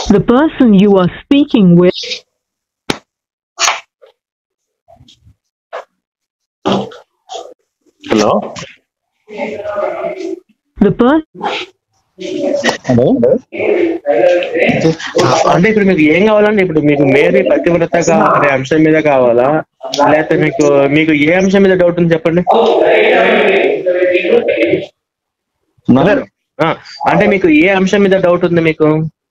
The person you are speaking with hello the person hello అంటే ఇప్పుడు మీకు ఏం కావాలండి ఇప్పుడు మీకు మేరీ పతివ్రత అనే అంశం మీద కావాలా లేకపోతే మీకు మీకు ఏ అంశం మీద డౌట్ ఉంది చెప్పండి నా- ఆ, అంటే మీకు ఏ అంశం మీద డౌట్ ఉంది మీకు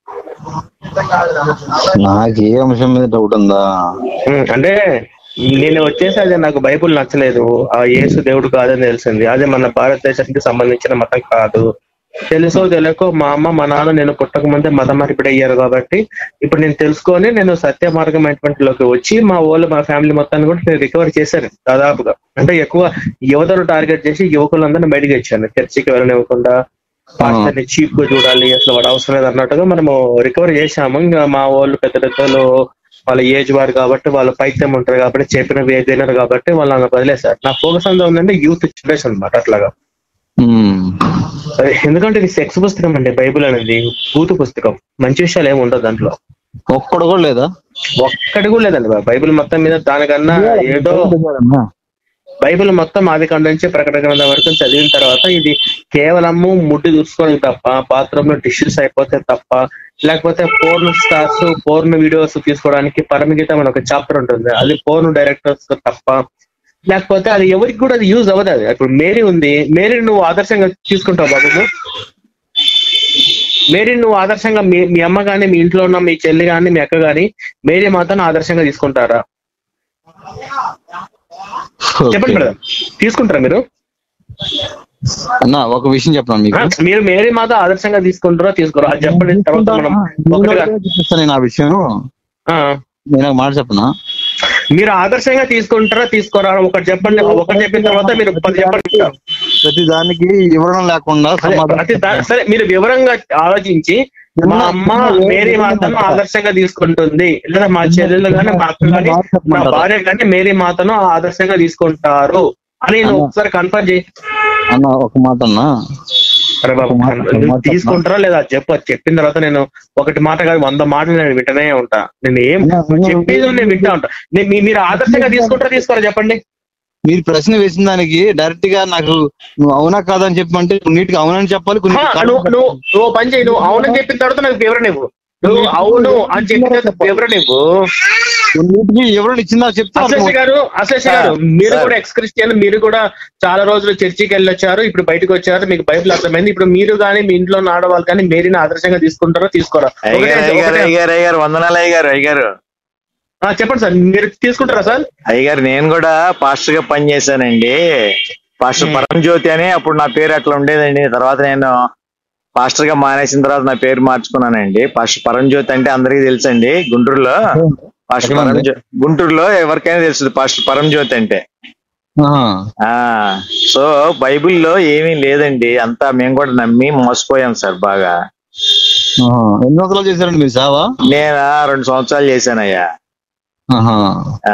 నాకు ఏ అంశం మీద డౌట్ ఉందా ఉమ్, అంటే నేను వచ్చేసి అది నాకు బైబుల్ నచ్చలేదు ఆ యేసు దేవుడు కాదని తెలిసింది అదే మన భారతదేశానికి సంబంధించిన మతం కాదు తెలుసో తెలియకో మా అమ్మ మా నాన్న నేను పుట్టక ముందే మత మార్పిడి అయ్యారు కాబట్టి ఇప్పుడు నేను తెలుసుకొని నేను సత్య మార్గం లోకి వచ్చి మా వాళ్ళు మా ఫ్యామిలీ మొత్తాన్ని కూడా నేను రికవర్ చేశాను దాదాపుగా అంటే ఎక్కువ యువతను టార్గెట్ చేసి యువకులందరినీ బయటకు ఇచ్చాను చర్చికి వెళ్ళనివ్వకుండా పాస్టర్ని చీప్ గా చూడాలి అసలు వాడు అవసరం లేదు అన్నట్టుగా మనము రికవర్ చేశాము ఇంకా మా వాళ్ళు పెద్ద పెద్దలు వాళ్ళ ఏజ్ వారు కాబట్టి వాళ్ళ పైత్యం ఉంటారు కాబట్టి చెప్పినవి ఏదైనారు కాబట్టి వాళ్ళు నాకు వదిలేశారు నా ఫోకస్ అంతా ఉందంటే యూత్ జనరేషన్ అనమాట అట్లాగా ఉమ్. అదే, ఎందుకంటే ఇది సెక్స్ పుస్తకం అండి బైబిల్ అనేది బూతు పుస్తకం మంచి విషయాలు ఏమి ఉండదు దాంట్లో ఒక్కడు కూడా లేదా ఒక్కడి కూడా లేదండి బా- బైబిల్ మొత్తం మీద దానికన్నా ఏదో అన్నా. బైబిల్ మొత్తం ఆది కాండం నుంచి ప్రకటన గ్రంథం వరకు చదివిన తర్వాత ఇది కేవలము ముడ్డు చూసుకోవడానికి తప్ప బాత్రూమ్ లో డిషెస్ అయిపోతే తప్ప లేకపోతే పోర్న్ స్టార్స్ పోర్న్ వీడియోస్ తీసుకోవడానికి పరమగీతం అని ఒక చాప్టర్ ఉంటుంది అది పోర్న్ డైరెక్టర్స్ తప్ప లేకపోతే అది ఎవరికి కూడా అది యూజ్ అవ్వదు అది ఇప్పుడు మేరీ ఉంది మేరీ నువ్వు ఆదర్శంగా తీసుకుంటావు బాబు నువ్వు? మేరీ నువ్వు ఆదర్శంగా మీ మీ అమ్మ గాని మీ ఇంట్లో ఉన్న మీ చెల్లి గాని మీ అక్క గాని మేరీ మాత్రం ఆదర్శంగా తీసుకుంటారా చెప్పండి ఓకే. మేడం తీసుకుంటారా మీరు అన్న ఒక విషయం చెప్పాను మీకు ఆ, మీరు మేరీ మాత ఆదర్శంగా తీసుకుంటారో తీసుకోరా అది చెప్పండి తర్వాత మనం ఒకటిగా చెప్పిస్తాను నేను ఆ విషయం ఆ, నేను ఒక మాట చెప్పనా మీరు ఆదర్శంగా తీసుకుంటారా తీసుకోరా ఒకటి చెప్పండి ఒకటి చెప్పిన తర్వాత మీరు పది చెప్పండి ప్రతి దానికి వివరణ లేకుండా అదే, సమాధానం ప్రతి దా- సరే మీరు వివరంగా ఆలోచించి మా అమ్మ మేరీ మాతను ఆదర్శంగా తీసుకుంటుంది లేదా మా చెల్లెలు కానీ మా అక్క కానీ మా భార్య కానీ మేరీ మాతను ఆదర్శంగా తీసుకుంటారు అని నువ్వు ఒకసారి కన్ఫర్మ్ చేయి అన్న ఒక మాట అన్నా అరే బాబు ఒక మాట- ఒక నువ్వు మాట తీసుకుంటారా లేదా అది చెప్పు అది చెప్పిన తర్వాత నేను ఒకటి మాట కాదు వంద మాటలు నేను వింటనే ఉంటా నేను ఏం చెప్పేది నేను వింటా ఉంటా నేను మీ- మీరు ఆదర్శంగా తీసుకుంటారా తీసుకోరా చెప్పండి మీరు ప్రశ్న వేసిన దానికి డైరెక్ట్ గా నాకు నువ్వు అవునా కాదా అని చెప్పమంటే కొన్నిటికి అవునని చెప్పాలి కొన్ని ఆ, నువ్వు నువ్వు నువ్వు పని చేయి నువ్వు అవునని చెప్పిన తర్వాత నాకు వివరణ ఇవ్వు నువ్వు అవును అని చెప్పిన తర్వాత వివరణ ఇవ్వు కొన్నిటికి వివరణ ఇచ్చిందా చెప్తా అశ్లేష గారు అశ్లేష గారు మీరు కూడా ఎక్స్ క్రిస్టియన్ మీరు కూడా చాలా రోజులు చర్చికి వెళ్ళొచ్చారు ఇప్పుడు బయటకు వచ్చారు మీకు బైబిల్ అర్థమైంది ఇప్పుడు మీరు కానీ మీ ఇంట్లో ఉన్న ఆడవాళ్ళు కానీ మేరీని ఆదర్శంగా తీసుకుంటారో తీసుకోరా ఒకటే- అయ్యగారు అయ్యగారు ఒకటే- అయ్యగారు అయ్యగారు వందనాలు అయ్యగారు అయ్యగారు ఆ, చెప్పండి సార్ మీరు తీసుకుంటారా సార్ అయ్యగారు నేను కూడా పాస్టర్ గా పని చేశానండి పాస్టర్ పరంజ్యోతి అని అప్పుడు నా పేరు అట్లా ఉండేదండి తర్వాత నేను పాస్టర్ గా మానేసిన తర్వాత నా పేరు మార్చుకున్నానండి పాస్టర్ పరంజ్యోతి అంటే అందరికీ తెలుసండి గుంటూరులో పాస్టర్ పరంజ్యో గుంటూరులో ఎవరికైనా తెలుసు పాస్టర్ పరంజ్యోతి అంటే ఆ సో బైబిల్లో ఏమీ లేదండి అంతా మేము కూడా నమ్మి మోసపోయాం సార్ బాగా ఎన్ని వందలు చేశారండి మీరు సేవ నేను రెండు సంవత్సరాలు చేశానయ్యా ఆహా. ఆ,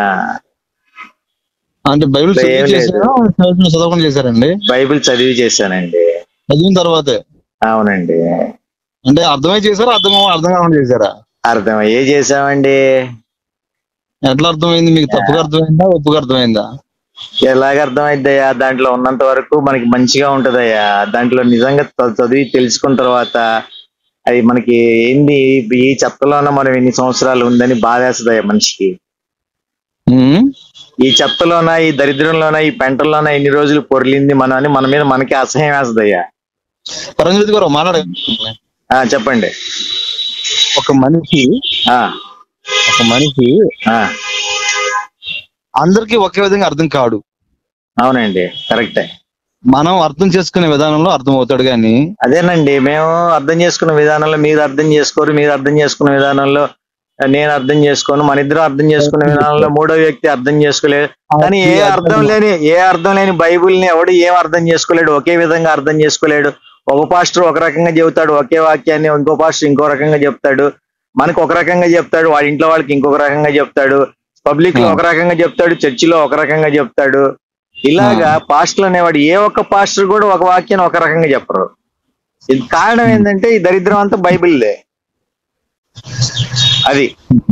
అంటే బైబిల్ చదివి ఏం లేదు. చేశారా చదువుకుని చదవకుండా చేశారండి బైబిల్ చదివి చేశానండి చదివిన తర్వాతే అవునండి అంటే అర్థమై చేశారా అర్థం అర్థం కాకుండా చేశారా అర్థమయ్యే చేసామండి ఎట్లా అర్థమైంది మీకు తప్పుగా అర్థమైందా ఒప్పుగా అర్థమైందా ఎలాగ అర్థమైద్దయ్యా దాంట్లో ఉన్నంత వరకు మనకి మంచిగా ఉంటదయ్యా దాంట్లో నిజంగా చ- చదివి తెలుసుకున్న తర్వాత అది మనకి ఏంది ఈ చెత్తలోన మనం ఎన్ని సంవత్సరాలు ఉందని బాధేస్తుందయ్యా మనిషికి ఉమ్. ఈ చెత్తలోన ఈ దరిద్రంలోన ఈ పెంటల్లోన ఎన్ని రోజులు పొర్లింది మనం అని మన మీద మనకి అసహ్యం వేస్తుందయ్యా పరంజ్యోతి గారు మాట్లాడ ఆ, చెప్పండి ఒక మనిషి ఆ ఒక మనిషి ఆ అందరికీ ఒకే విధంగా అర్థం కాడు అవునండి కరెక్టే మనం అర్థం చేసుకునే విధానంలో అర్థం అవుతాడు కానీ అదేనండి మేము అర్థం చేసుకున్న విధానంలో మీరు అర్థం చేసుకోరు మీరు అర్థం చేసుకున్న విధానంలో నేను అర్థం చేసుకోను మన ఇద్దరు అర్థం చేసుకునే విధానంలో మూడో వ్యక్తి అర్థం చేసుకోలేదు కానీ ఏ అర్థం లేని ఏ అర్థం లేని బైబిల్ ని ఎవడు ఏం అర్థం చేసుకోలేడు ఒకే విధంగా అర్థం చేసుకోలేడు ఒక పాస్టర్ ఒక రకంగా చెబుతాడు ఒకే వాక్యాన్ని ఇంకో పాస్టర్ ఇంకో రకంగా చెప్తాడు మనకు ఒక రకంగా చెప్తాడు వాడి ఇంట్లో వాళ్ళకి ఇంకొక రకంగా చెప్తాడు పబ్లిక్ లో ఒక రకంగా చెప్తాడు చర్చిలో ఒక రకంగా చెప్తాడు ఇలాగా పాస్టర్ అనేవాడు ఏ ఒక్క పాస్టర్ కూడా ఒక వాక్యాన్ని ఒక రకంగా చెప్పరు ఇది కారణం ఏంటంటే ఈ దరిద్రం అంతా బైబిల్దే అది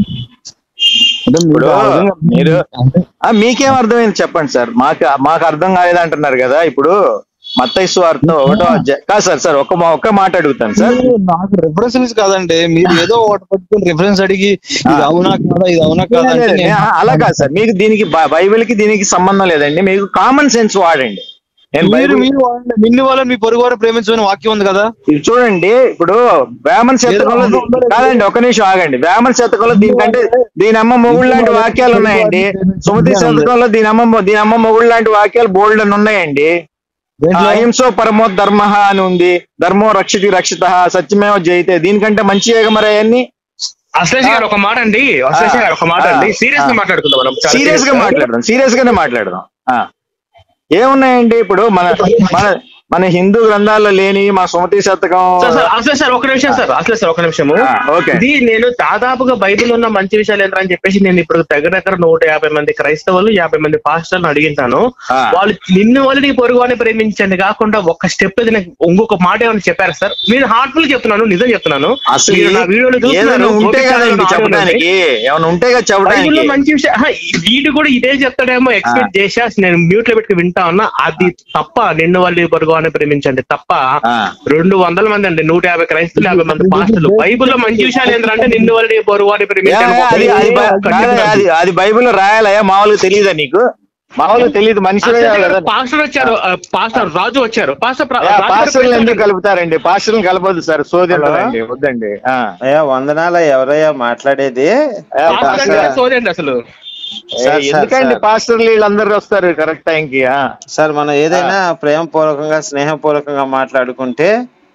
అంటే మీకు ఇప్పుడు అర్థం కాదు. మీరు అంటే ఆ, మీకేం అర్థమైంది చెప్పండి సార్ మాకు మాకు అర్థం కాలేదు అంటున్నారు కదా ఇప్పుడు మత్తైసు అర్థం ఒకటో అధ్యాయం కాదు సార్ సార్ ఒక మా- ఒక్క మాట అడుగుతాను సార్ మీరు నాకు రిఫరెన్స్ కాదండి మీరు ఏదో ఒకటి పట్టుకుని రిఫరెన్స్ అడిగి ఇది అవునా కాదా ఇది అవునా కాదా అంటే లేదు, నేను- నేను- అలా కాదు సార్ మీకు దీనికి బై- బైబిల్ కి దీనికి సంబంధం లేదండి మీకు కామన్ సెన్స్ వాడండి నేను మీరు బైబిల్ మీరు వాళ్ళని నిన్ను వాళ్ళని మీ పొరుగు వారు ప్రేమించమని వాక్యం ఉంది కదా ఇది చూడండి ఇప్పుడు వేమన శతకంలో ఏదో ఉందో లేదో. కాదండి ఒక నిమిషం ఆగండి వేమన శతకంలో దీనికంటే దీని అమ్మ మొగుడు లాంటి వాక్యాలు ఉన్నాయండి సుమతి శతకంలో దీని అమ్మ దీని అమ్మ మొగుడు లాంటి వాక్యాలు బోల్డ్ అని ఉన్నాయండి దేంట్లో? అహింసో పరమో ధర్మ అని ఉంది ధర్మో రక్షితి రక్షిత సత్యమేవ జయితే దీనికంటే మంచి మరి అవన్నీ అశ్లేష గారు ఒక మాట అండి అశ్లేష గారు ఒక మాట అండి సీరియస్ గా మాట్లాడుకుందాం మనం చాలా సీరియస్ గా serious గా. మాట్లాడదాం సీరియస్ గానే మాట్లాడదాం ఆ. ఏమున్నాయండి ఇప్పుడు మన మన మన హిందూ గ్రంథాల్లో లేని మా సుమతి శతకం సార్ సార్ అసలు సార్ ఒక నిమిషం సార్ అసలు సార్ ఒక నిమిషము ఆ, ఓకే. ఇది నేను దాదాపుగా బైబిల్ ఉన్న మంచి విషయాలు ఏంటని చెప్పేసి నేను ఇప్పుడు దగ్గర దగ్గర నూట యాభై మంది క్రైస్తవులు యాభై మంది పాస్టర్లు అడిగింటాను ఆ. వాళ్ళు నిన్ను వాళ్ళు నీ పొరుగు అని ప్రేమించండి కాకుండా ఒక స్టెప్ నాకు ఇంకొక మాట ఏమైనా చెప్పారు సార్ మీరు హార్ట్ఫుల్ చెప్తున్నాను నిజం చెప్తున్నాను అసలు మీరు నా వీడియోలు ఏదైనా చూస్తున్నారు ఉంటే ఓపిక కదండి ఆడియో చెప్పడానికి ఏమైనా ఉంటే కదా బైబిల్లో చెప్పడానికి మంచి విషయం ఆహా, వీడు కూడా ఇదే చెప్తాడేమో ఎక్స్పెక్ట్ చేసా నేను మ్యూట్ లో పెట్టుకుని వింటా ఉన్నా అది తప్ప నిన్ను వాళ్ళు పొరుగు అని ప్రేమించండి తప్ప ఆ. రెండు వందల మంది అండి నూట యాభై క్రైస్తులు యాభై మంది పాస్టర్లు బైబిల్లో మంచి విషయాలు ఏంటంటే నిన్ను వాళ్ళు పొరుగు అని ప్రేమించండి ఏ, అది అది బై- ఒక్క కాదు, చెప్తాను. అది అది బైబిల్లో రాయాలయ్యా మామూలుగా తెలియదా నీకు మామూలుగా తెలియదు మనిషి పాస్టర్ వచ్చారు ఆ, పాస్టర్ రాజు వచ్చారు పాస్టర్ ప్ర- రాజు గారు పాస్టర్లు ఎందుకు కలుపుతారండి పాస్టర్లు కలపదు సార్ సోది అంటారండి వద్దండి ఆ. అయ్యా వందనాల ఎవరయ్యా మాట్లాడేది ఏ, పాస్టర్ పాస్టర్- అంటే సోదండి అసలు ఏ, సార్, సార్, ఎందుకండి సార్. పాస్టర్లు వీళ్ళందరూ వస్తారు కరెక్ట్ టైంకి ఆ. సార్ మనం ఏదైనా ప్రేమపూర్వకంగా స్నేహపూర్వకంగా మాట్లాడుకుంటే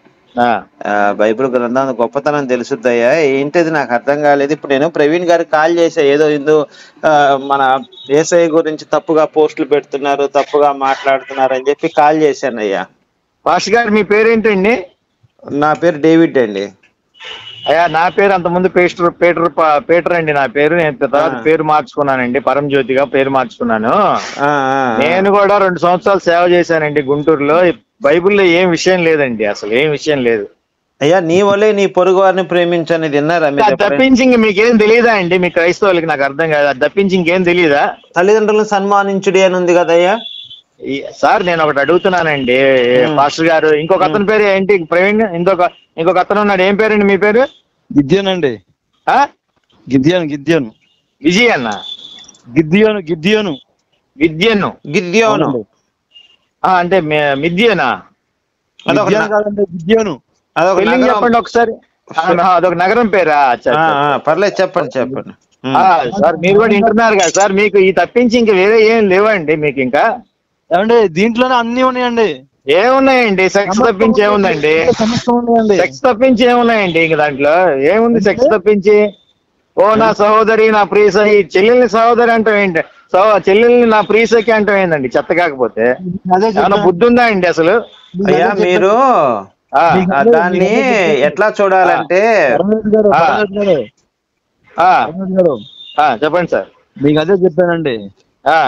ఆ. ఆ, బైబిల్ గ్రంథం గొప్పతనం తెలుసుద్దయ్యా ఏంటిది నాకు అర్థం కాలేదు ఇప్పుడు నేను ప్రవీణ్ గారికి కాల్ చేసా ఏదో ఇందు ఆ, మన ఏసఐ గురించి తప్పుగా పోస్టులు పెడుతున్నారు తప్పుగా మాట్లాడుతున్నారు అని చెప్పి కాల్ చేశాను అయ్యా పాస్టర్ గారు మీ పేరేంటండి నా పేరు డేవిడ్ అండి అయ్యా నా పేరు అంత ముందు పేస్టర్ పేటర్ ప- పేటర్ అండి నా పేరు నేను తర్వాత ఆ. పేరు మార్చుకున్నానండి పరంజ్యోతిగా పేరు మార్చుకున్నాను ఆ, ఆ, ఆ. నేను కూడా రెండు సంవత్సరాలు సేవ చేశానండి గుంటూరులో బైబిల్లో ఏం విషయం లేదండి అసలు ఏం విషయం లేదు అయ్యా నీ వల్లే నీ పొరుగు వారిని ప్రేమించని విన్నారా మీరు అది ఎప్పుడైనా? తప్పించి ఇంక మీకేం తెలియదా అండి మీ క్రైస్తవులకి నాకు అర్థం కాదు అది తప్పించి ఇంకేం తెలియదా తల్లిదండ్రులను సన్మానించుడి అని ఉంది కదయ్యా ఈ- సార్ నేను ఒకటి అడుగుతున్నానండి పాస్టర్ గారు ఇంకొక అతని పేరు ఏంటి ప్రవీణ్ ఇంకొక ఇంకొక అతను ఉన్నాడు ఏం పేరండి మీ పేరు గిద్యోన్ అండి ఆ గిద్యోన్ గిద్యోన్ విజయ్ అన్న గిద్యోను గిద్యోను విద్యను గిద్యోను ఆ, అంటే మీ- మిద్యనా అదొక గిద్యోను న- కాదండి గిద్యోను అదొక స్పెల్లింగ్ నగరం. చెప్పండి ఒకసారి ఆ, అదొక నగరం పేరా అచ్చా, ఆ, అచ్చా. ఆ, పర్లేదు చెప్పండి చెప్పండి ఉమ్. ఆ, సార్ మీరు కూడా వింటున్నారు కదా సార్ మీకు ఈ తప్పించి ఇంక వేరే ఏం లేవండి మీకు ఇంకా ఏమండి దీంట్లోనే అన్ని ఉన్నాయండి ఏమున్నాయండి సెక్స్ తప్పించి ఏముందండి సమస్తం ఉన్నాయండి సెక్స్ తప్పించి ఏమున్నాయండి ఇంక దాంట్లో ఏముంది సెక్స్ తప్పించి ఓ నా సహోదరి నా ప్రియసఖి చెల్లెల్ని సహోదరి అంటాం ఏంటి సో చెల్లెల్ని నా ప్రియసఖి అంటాం ఏందండి చెత్త కాకపోతే అదే ఏమన్నా బుద్ధి ఉందా అండి అసలు అయ్యా మీరు ఆ, ఆ, దాన్ని ఎట్లా చూడాలంటే పరమేశ్వర్ గారు ఆ. పరమేశ్వర్ గారు ఆ, పరమేశ్వర్ గారు ఆ, చెప్పండి సార్ మీకు అదే చెప్పానండి ఆ.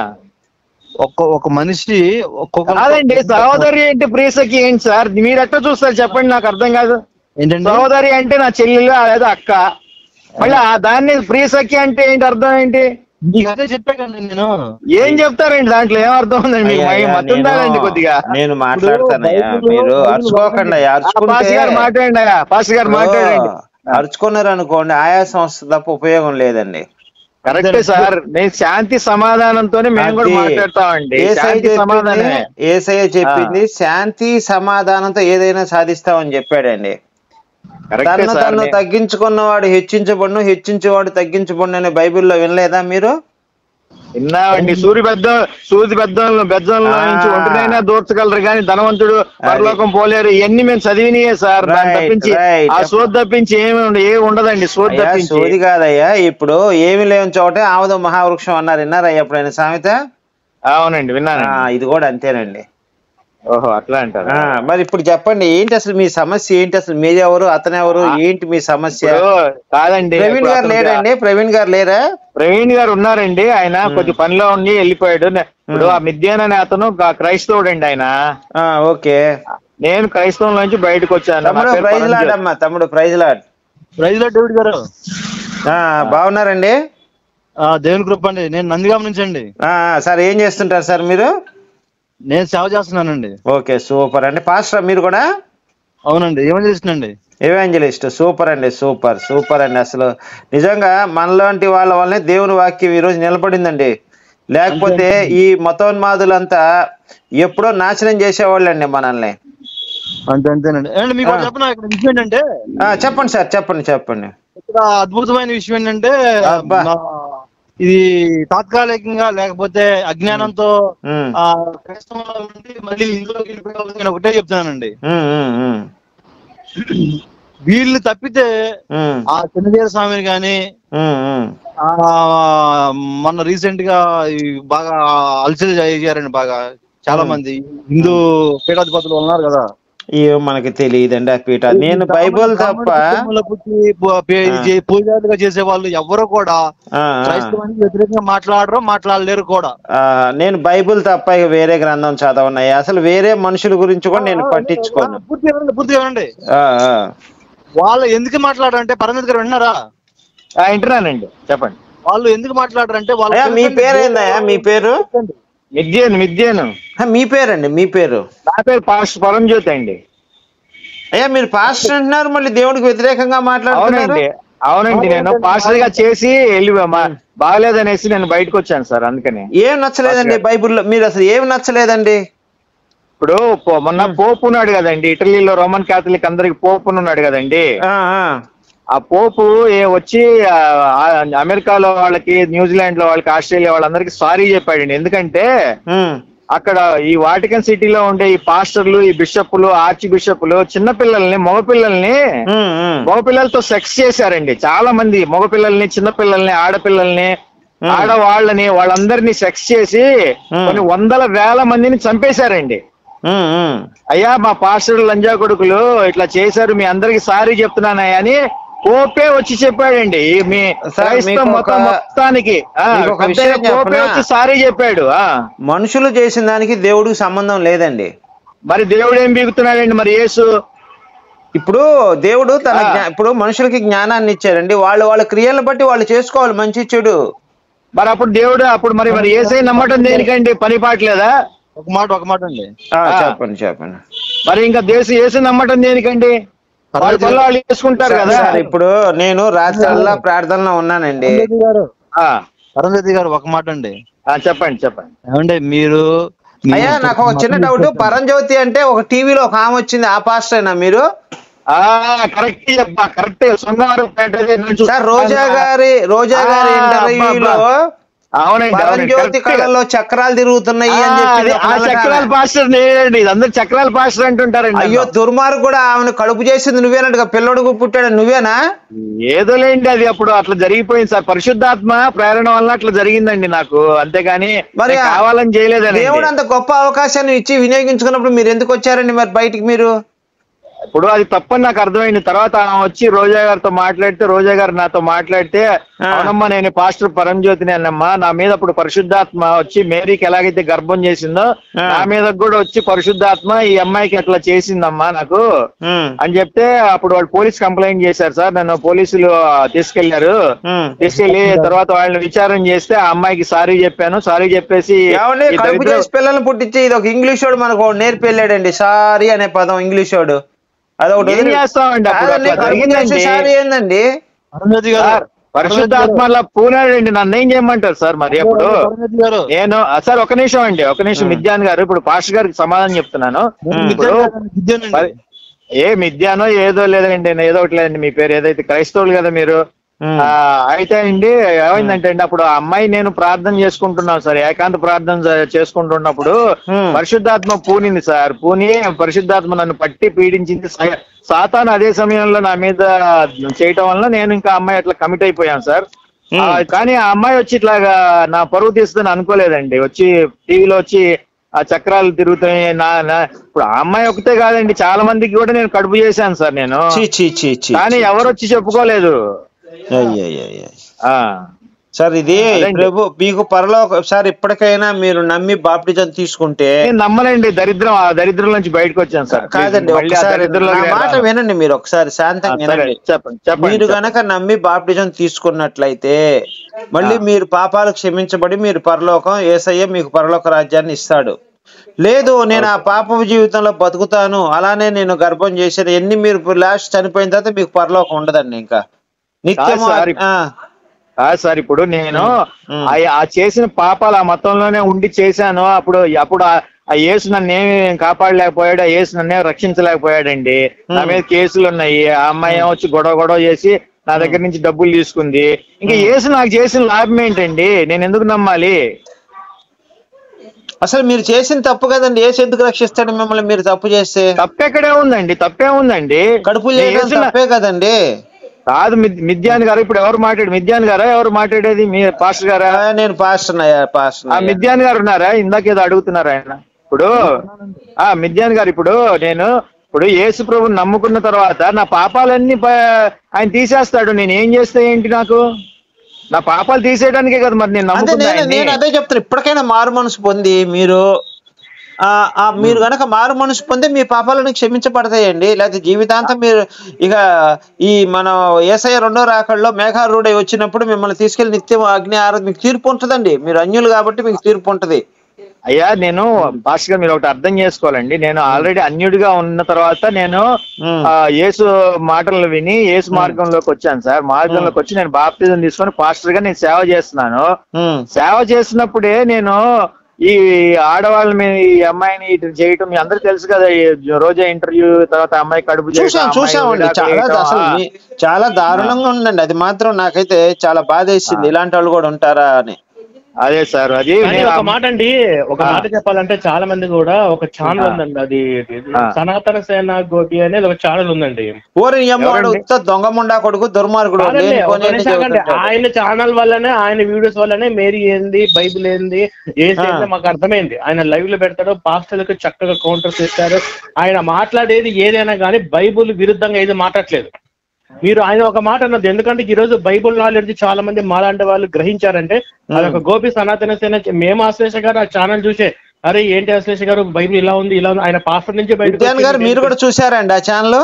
ఒక్క ఒక మనిషి ఒక్కొక్క కాదండి సహోదరి ఏంటి ప్రియసఖి ఏంటి సార్ మీరు ఎట్లా చూస్తారు చెప్పండి నాకు అర్థం కాదు ఏంటండి సహోదరి అంటే నా చెల్లెలు లేదా అక్క మళ్ళీ ఆ దాన్ని ప్రియసఖి అంటే ఏంటి అర్థం ఏంటి మీకు అదే చెప్పాకండి నేను ఏం చెప్తారండి దాంట్లో ఏం అర్థం ఉందండి అయ్యా, అయ్యా, మతుందాలండి నేను- కొద్దిగా నేను మాట్లాడతానయ్యా బైబిలు- మీరు బైబిలు అరుచుకోకండి ఆ, అరుచుకుంటే పాస్ గారు మాట్లాడండి అయ్యా పాస్ గారు మాట్లాడండి అరుచుకున్నారు అనుకోండి ఆయాసం వస్తుంది తప్ప ఉపయోగం లేదండి కరెక్టే సార్ నేను శాంతి సమాధానంతోనే మేము కూడా అది మాట్లాడతామండి ఏసై శాంతి చెప్పింది- సమాధానమే ఏసయ్య చెప్పింది శాంతి సమాధానంతో ఏదైనా సాధిస్తామని చెప్పాడండి కరెక్టే తను సార్ తను నే- తగ్గించుకున్నవాడు హెచ్చించబడును హెచ్చించేవాడు తగ్గించబడును అనే బైబిల్లో వినలేదా మీరు విన్నామండి సూర్య పెద్ద సూది పెద్దంలో బెజ్జంలో ఆ. నుంచి ఒంటినైనా దూర్చగలరు కానీ ధనవంతుడు పరలోకం పోలేరు ఇవన్నీ మేము చదివినయే సార్ దాన్ని Right, తప్పించి right. ఆ సోది తప్పించి ఏమి ఉండ- ఏమి ఉండదండి సోది అయ్యా తప్పించి సోది కాదయ్యా ఇప్పుడు ఏమి లేని చోటే ఆముదం మహావృక్షం అన్నారు విన్నారయ్యా ఎప్పుడైనా సామెత అవునండి విన్నాను ఆ, ఇది కూడా అంతేనండి ఓహో అట్లా అంటారు ఆ, మరి ఇప్పుడు చెప్పండి ఏంటి అసలు మీ సమస్య ఏంటి అసలు మీరెవరు అతనెవరు ఏంటి మీ సమస్య ఇప్పుడు కాదండి ప్రవీణ్ ఇప్పుడు గారు అతనికి- లేరండి ప్రవీణ్ గారు లేరా ప్రవీణ్ గారు ఉన్నారండి ఆయన కొద్ది పనిలో ఉండి వెళ్ళిపోయాడు నే- ఇప్పుడు ఆ మిద్యాన్ అనే అతను ఒక క్రైస్తవుడు అండి ఆయన ఆ, ఓకే నేను క్రైస్తవం నుంచి బయటకు వచ్చాను నా తమ్ముడు పేరు ప్రైజ్ పరంజ్యోతి. లాడ్ అమ్మా తమ్ముడు ప్రైజ్ లాడ్ రైతుల డేవిడ్ గారు ఆ, బాగున్నారండి ఆ, దేవుని కృప అండి నేను నందిగామ నుంచి అండి ఆ, సార్ ఏం చేస్తుంటారు సార్ మీరు నేను సేవ చేస్తున్నానండి ఓకే సూపర్ అండి పాస్టర్ మీరు కూడా అవునండి ఏమని చేస్తున్నాండి ఎవాంజలిస్ట్ సూపర్ అండి సూపర్ సూపర్ అండి అసలు నిజంగా మనలాంటి వాళ్ళ వల్లనే దేవుని వాక్యం ఈరోజు నిలబడిందండి లేకపోతే ఈ మతోన్మాదులంతా ఎప్పుడో నాశనం చేసేవాళ్ళండి మనల్ని అంతే అంతేనండి అండి మీకు ఒకటి చెప్పనా ఇక్కడ విషయం ఏంటంటే ఆ, చెప్పండి సార్ చెప్పండి చెప్పండి ఇక్కడ అద్భుతమైన విషయం ఏంటంటే అబ్బా. నా- ఇది తాత్కాలికంగా లేకపోతే అజ్ఞానంతో ఉమ్, ఆ క్రైస్తవంలో ఉండి మళ్ళీ ఇందులోకి వెళ్ళిపోవాలి నేను ఒకటే చెప్తానండి ఉమ్, ఉమ్, ఉమ్, వీళ్ళు తప్పితే ఉమ్, ఆ చిన్నదేర స్వామిని కానీ ఉమ్, ఉమ్. ఆ మొన్న రీసెంట్ గా ఈ బాగా అలసలు చేశారండి బాగా చాలా మంది హిందూ పీఠాధిపతులు ఉన్నారు కదా ఇవో మనకి తెలియదండి ఆ పీఠ నేను బైబుల్ తప్ప కుటుంబంలో పుట్టి పూ- పే- చే- పూజారులుగా చేసే వాళ్ళు ఎవరు కూడా ఆ, ఆ, క్రైస్తవానికి వ్యతిరేకంగా మాట్లాడరు మాట్లాడలేరు కూడా ఆ, నేను బైబుల్ తప్ప ఇక వేరే గ్రంథం చదవన్నాయి అసలు వేరే మనుషుల గురించి కూడా నేను పట్టించుకోను పూర్తిగా వినండి, పూర్తిగా వినండి ఆ, ఆ. వాళ్ళు ఎందుకు మాట్లాడారంటే పరమేశ్వర్ గారు విన్నారా ఆ, వింటున్నానండి చెప్పండి వాళ్ళు ఎందుకు మాట్లాడారంటే వాళ్ళ అయ్యా మీ పేరు ఏందయ్యా మీ పేరు మిద్యాను మిద్యాను ఆ, మీ పేరండి మీ పేరు నా పేరు పాస్టర్ పరంజ్యోతి అండి అయ్యా మీరు పాస్టర్ అంటున్నారు మళ్ళీ దేవుడికి వ్యతిరేకంగా మాట్లాడుతున్నారు అవునండి అవునండి నేను పాస్టర్ గా చేసి వెళ్ళి మా- బాగలేదనేసి నేను బయటకు వచ్చాను సార్ అందుకని ఏం నచ్చలేదండి బైబిల్లో మీరు అసలు ఏం నచ్చలేదండి ఇప్పుడు పో- మొన్న పోపు ఉన్నాడు కదండి ఇటలీలో రోమన్ క్యాథలిక్ అందరికి పోపు ఉన్నాడు కదండి ఆ, ఆ. ఆ పోపు ఏ- వచ్చి ఆ, ఆ, అమెరికాలో వాళ్ళకి న్యూజిలాండ్ లో వాళ్ళకి ఆస్ట్రేలియా వాళ్ళందరికీ సారీ చెప్పాడండి ఎందుకంటే ఉమ్, అక్కడ ఈ వాటికన్ సిటీలో ఉండే ఈ పాస్టర్లు ఈ బిషప్లు ఆర్చి బిషప్లు చిన్న పిల్లల్ని మగపిల్లల్ని ఉమ్, ఉమ్. మగపిల్లలతో సెక్స్ చేశారండి చాలా మంది మగపిల్లల్ని చిన్న పిల్లల్ని ఆడపిల్లల్ని ఆడవాళ్ళని వాళ్ళందరినీ సెక్స్ చేసి Hmm. కొన్ని వందల వేల మందిని చంపేశారండి ఉమ్, ఉమ్. అయ్యా మా పాస్టర్ లంజా కొడుకులు ఇట్లా చేశారు మీ అందరికి సారీ చెప్తున్నానయ్యా అని పోపే వచ్చి చెప్పాడండి ఈ మీ సార్, క్రైస్తవ మీకు మతం ఒక- మొత్తానికి ఆ, మీకు ఒక పెద్ద విషయం పోపే చెప్పనా? వచ్చి సారీ చెప్పాడు ఆ మనుషులు చేసిన దానికి దేవుడికి సంబంధం లేదండి మరి దేవుడు ఏం బీగుతున్నాడండి మరి యేసు ఇప్పుడు దేవుడు తన ఆ. జ్ఞా- ఇప్పుడు మనుషులకి జ్ఞానాన్ని ఇచ్చారండి వాళ్ళు వాళ్ళ క్రియలను బట్టి వాళ్ళు చేసుకోవాలి మంచి చెడు మరి అప్పుడు దేవుడు అప్పుడు మరి మరి ఏసై నమ్మటం దేనికండి పని పాటలేదా ఒక మాట ఒక మాట అండి ఆ, ఆ. చెప్పండి చెప్పండి మరి ఇంకా దేశ ఏసు నమ్మటం దేనికండి వాళ్ళ పనులు వాళ్ళు చేసుకుంటారు కదా సార్, ఇప్పుడు నేను రాత్రల్లా ప్రార్థనలో ఉన్నానండి పరంజ్యోతి గారు ఆ, పరంజ్యోతి గారు ఒక మాట అండి ఆ, చెప్పండి చెప్పండి ఏమంటే మీరు మీ- అయ్యా నాకు ఒక చిన్న డౌట్ పరంజ్యోతి అంటే ఒక టీవీలో ఒక ఆమె వచ్చింది ఆ పాస్టర్నా మీరు ఆ కరెక్ట్ చెప్పా కరెక్ట్ సొంగారం సార్ రోజా గారి రోజా గారి ఆ, ఇంటర్వ్యూలో అబ్బా, అవునండి అవునండి పరంజ్యోతి correct. కళల్లో చక్రాలు తిరుగుతున్నాయి ఆ, అని చెప్పి అది- ఆ చక్రాల పాస్టర్ నేనండి ఇది అందరు చక్రాల పాస్టర్ అంటుంటారండి అయ్యో నన్ను. దుర్మార్గు కూడా ఆమెను కడుపు చేసింది నువ్వేనట్టుగా పిల్లడుకు పుట్టాడు నువ్వేనా ఏదోలేండి అది అప్పుడు అట్లా జరిగిపోయింది సార్ పరిశుద్ధాత్మ ప్రేరణ వల్ల అట్లా జరిగిందండి నాకు అంతేగాని మరి నేను కావాలని చేయలేదండి దేవుడు అంత గొప్ప అవకాశాన్ని ఇచ్చి వినియోగించుకున్నప్పుడు మీరు ఎందుకు వచ్చారండి మరి బయటికి మీరు ఇప్పుడు అది తప్పని నాకు అర్థమైంది తర్వాత ఆమె వచ్చి రోజా గారితో మాట్లాడితే రోజా గారు నాతో మాట్లాడితే అవునమ్మా నేను పాస్టర్ పరంజ్యోతిని అన్నమ్మా నా మీద అప్పుడు పరిశుద్ధాత్మ వచ్చి మేరీకి ఎలాగైతే గర్భం చేసిందో ఆ. నా మీద కూడా వచ్చి పరిశుద్ధాత్మ ఈ అమ్మాయికి అట్లా చేసిందమ్మా నాకు ఉమ్, అని చెప్తే అప్పుడు వాళ్ళు పోలీస్ కంప్లైంట్ చేశారు సార్ నన్ను పోలీసులు తీసుకెళ్లారు ఉమ్. తీసుకెళ్లి తర్వాత వాళ్ళని విచారణ చేస్తే ఆ అమ్మాయికి సారీ చెప్పాను సారీ చెప్పేసి ఏమండి ఈ కడుపు దరిద్రం- చేసి పిల్లల్ని పుట్టించి ఇది ఒక ఇంగ్లీష్ వాడు మనకు ఒకడు నేర్పి వెళ్ళాడండి సారీ అనే పదం ఇంగ్లీష్ వాడు అదొకటి ఏం చేస్తామండి అప్పుడు కాదండి, అట్లా కడుపు చేసి జరిగిందండి. సారీ ఏందండి పరంజ్యోతి సార్ గారు పరిశుద్ధాత్మలా పూనాడండి నన్ను ఏం చేయమంటారు సార్ మరి అప్పుడు పరంజ్యోతి గారు నేను ఆ, సార్ ఒక నిమిషం అండి ఒక నిమిషం మిద్యాన్ గారు ఇప్పుడు పాస్టర్ గారికి సమాధానం చెప్తున్నాను నేను ఇప్పుడు విద్యార్థి కాదండి, విద్యానండి. మరి ఏ మిద్యానో ఏదో లేదండి నేను ఏదో ఒకటి లేదండి మీ పేరు ఏదైతే క్రైస్తవులు కదా మీరు ఉమ్. ఆ, అయితే అండి ఏమైందంటే అండి అప్పుడు ఆ అమ్మాయి నేను ప్రార్థన చేసుకుంటున్నాను సార్ ఏకాంత ప్రార్థన చే- చేసుకుంటున్నప్పుడు ఉమ్. పరిశుద్ధాత్మ పూనింది సార్ పూని పరిశుద్ధాత్మ నన్ను పట్టి పీడించింది సా- సాతాను అదే సమయంలో నా మీద చేయటం వల్ల నేను ఇంకా అమ్మాయి అట్లా కమిట్ అయిపోయాను సార్ ఆ, కానీ ఆ అమ్మాయి వచ్చి ఇట్లాగా నా పరువు తీస్తుందని అనుకోలేదండి వచ్చి టీవీలో వచ్చి ఆ చక్రాలు తిరుగుతాయి నా నా ఇప్పుడు ఆ అమ్మాయి ఒకటే కాదండి చాలా మందికి కూడా నేను కడుపు చేశాను సార్ నేను చీ చీ చీ చీ కానీ ఎవరు వచ్చి చెప్పుకోలేదు అయ్యయ్యయ్య. ఆ సార్ ఇది అదండి. ప్రభు మీకు పరలోక సార్ ఇప్పటికైనా మీరు నమ్మి బాప్టిజం తీసుకుంటే నేను నమ్మలేండి దరిద్రం ఆ దరిద్రం నుంచి బయటకు వచ్చాను సార్ కాదండి మళ్ళీ ఆ ఒకసారి దరిద్రంలోకి నా మాట రాను. వినండి మీరు ఒకసారి ఆ, శాంతంగా సరే వినండి చెప్పండి చెప్పండి మీరు చెప్పండి. గనక నమ్మి బాప్టిజం తీసుకున్నట్లయితే మళ్ళీ మీరు పాపాలు క్షమించబడి మీరు పరలోకం ఏసయ్య మీకు పరలోక రాజ్యాన్ని ఇస్తాడు లేదు నేను ఆ పాప జీవితంలో బతుకుతాను అలానే నేను గర్భం చేసిన ఎన్ని మీరు లాస్ట్ చనిపోయిన తర్వాత మీకు పరలోకం ఉండదండి ఇంకా నిత్యం కాదు సార్, ఆ, కాదు సార్ ఇప్పుడు నేను ఉమ్. ఆ ఆ చేసిన పాపాలు ఆ మతంలోనే ఉండి చేశాను అప్పుడు అప్పుడు ఆ- ఆ యేసు నన్ను ఏమి కాపాడలేకపోయాడు ఆ యేసు నన్ను రక్షించలేకపోయాడండి నా మీద కేసులు ఉన్నాయి ఆ అమ్మాయి ఏమో వచ్చి గొడవ గొడవ చేసి నా దగ్గర నుంచి డబ్బులు తీసుకుంది ఇంకా యేసు నాకు చేసిన లాభం ఏంటండి నేను ఎందుకు నమ్మాలి అసలు మీరు చేసిన తప్పు కదండి ఏసు ఎందుకు రక్షిస్తాడు మిమ్మల్ని మీరు తప్పు చేస్తే తప్పెక్కడే ఉందండి తప్పే ఉందండి కడుపులు నేను చేయడం యేసు నా- తప్పే కదండి కాదు మిద్- మిద్యాన్ గారు ఇప్పుడు ఎవరు మాట్లాడు మిద్యాన్ గారా ఎవరు మాట్లాడేది మీ పాస్టర్ గారా ఆ, నేను పాస్టర్ అయ్యా పాస్టర్ ఆ మిద్యాన్ గారు ఉన్నారా ఇందాక ఏదో అడుగుతున్నారు ఆయన ఇప్పుడు ఆ మిద్యాన్ గారు ఇప్పుడు నేను ఇప్పుడు యేసు ప్రభు నమ్ముకున్న తర్వాత నా పాపాలన్నీ ప- ఆయన తీసేస్తాడు నేను ఏం చేస్తే ఏంటి నాకు నా పాపాలు తీసేయడానికే కదా మరి నేను అంటే నమ్ముకున్నా నేను నేను ఆయన్ని. అదే చెప్తాను ఇప్పటికైనా మారు మనసు పొంది మీరు ఆ ఆ మీరు గనక మారు మనసు పొంది మీ పాపాలను క్షమించబడతాయండి లేకపోతే జీవితాంతం మీరు ఇక ఈ మన ఏసఐ రెండో రాకల్లో మేఘారూఢై వచ్చినప్పుడు మిమ్మల్ని తీసుకెళ్లి నిత్యం అగ్ని ఆరాధన మీకు తీర్పు ఉంటుందండి మీరు అన్యులు కాబట్టి మీకు తీర్పు ఉంటది అయ్యా నేను భాస్కర్ గారు మీరు ఒకటి అర్థం చేసుకోవాలండి నేను ఆల్రెడీ అన్యుడిగా ఉన్న తర్వాత నేను ఉమ్. ఆ, యేసు మాటలు విని యేసు మార్గంలోకి వచ్చాను సార్ మార్గంలోకి వచ్చి నేను బాప్తిజం తీసుకొని పాస్టర్ గా నేను సేవ చేస్తున్నాను ఉమ్. సేవ చేసినప్పుడే నేను ఈ ఆడవాళ్ళ మీద ఈ అమ్మాయిని ఇటు చేయటం మీ అందరికి తెలుసు కదా ఈ రోజా ఇంటర్వ్యూ తర్వాత అమ్మాయి కడుపు చేయటం, చూసాం అమ్మాయి చూసామండి విడాకులు చాలా వేయటం, అసలు ఆ, మీ- చాలా దారుణంగా ఉందండి అది మాత్రం నాకైతే చాలా బాధేసింది ఇలాంటి వాళ్ళు కూడా ఉంటారా అని అదే సార్ అది కానీ నేను ఒక మాట అండి ఒక మాట చెప్పాలంటే చాలా మంది కూడా ఒక ఛానల్ ఆ. ఉందండి అది ఆ. సనాతన సేన గోపి అనేది ఒక ఛానల్ ఉందండి ఓరి అమ్మ వాడు ఎవరండి? ఉత్త దొంగ ముండా కొడుకు దుర్మార్గుడు కాదండి, లేని ఒక పోనీ నిమిషం ఆగండి. చెబుతుంటాడు. ఆయన ఛానల్ వల్లనే ఆయన వీడియోస్ వల్లనే మేరీ ఏంది బైబిల్ ఏంది ఏసి ఆ. ఏంది మాకు అర్థమైంది ఆయన లైవ్ లో పెడతాడు పాస్టర్లకు చక్కగా కౌంటర్స్ ఇస్తారు ఆయన మాట్లాడేది ఏదైనా కానీ బైబిల్ విరుద్ధంగా ఏది మాట్లాడలేదు మీరు ఆయన ఒక మాట అన్నది ఎందుకంటే ఈ రోజు బైబుల్ నాలెడ్జ్ చాలా మంది మాలాంటి వాళ్ళు గ్రహించారంటే అదొక గోపి సనాతన సేన మేము అశ్లేష గారు ఆ ఛానల్ చూసే అరే ఏంటి అశ్లేష గారు బైబిల్ ఇలా ఉంది ఇలా ఉంది ఆయన పాస్టర్ నుంచి బయటకు విద్యాన్ గారు వచ్చి మీరు కూడా చూసారండి ఆ ఛానల్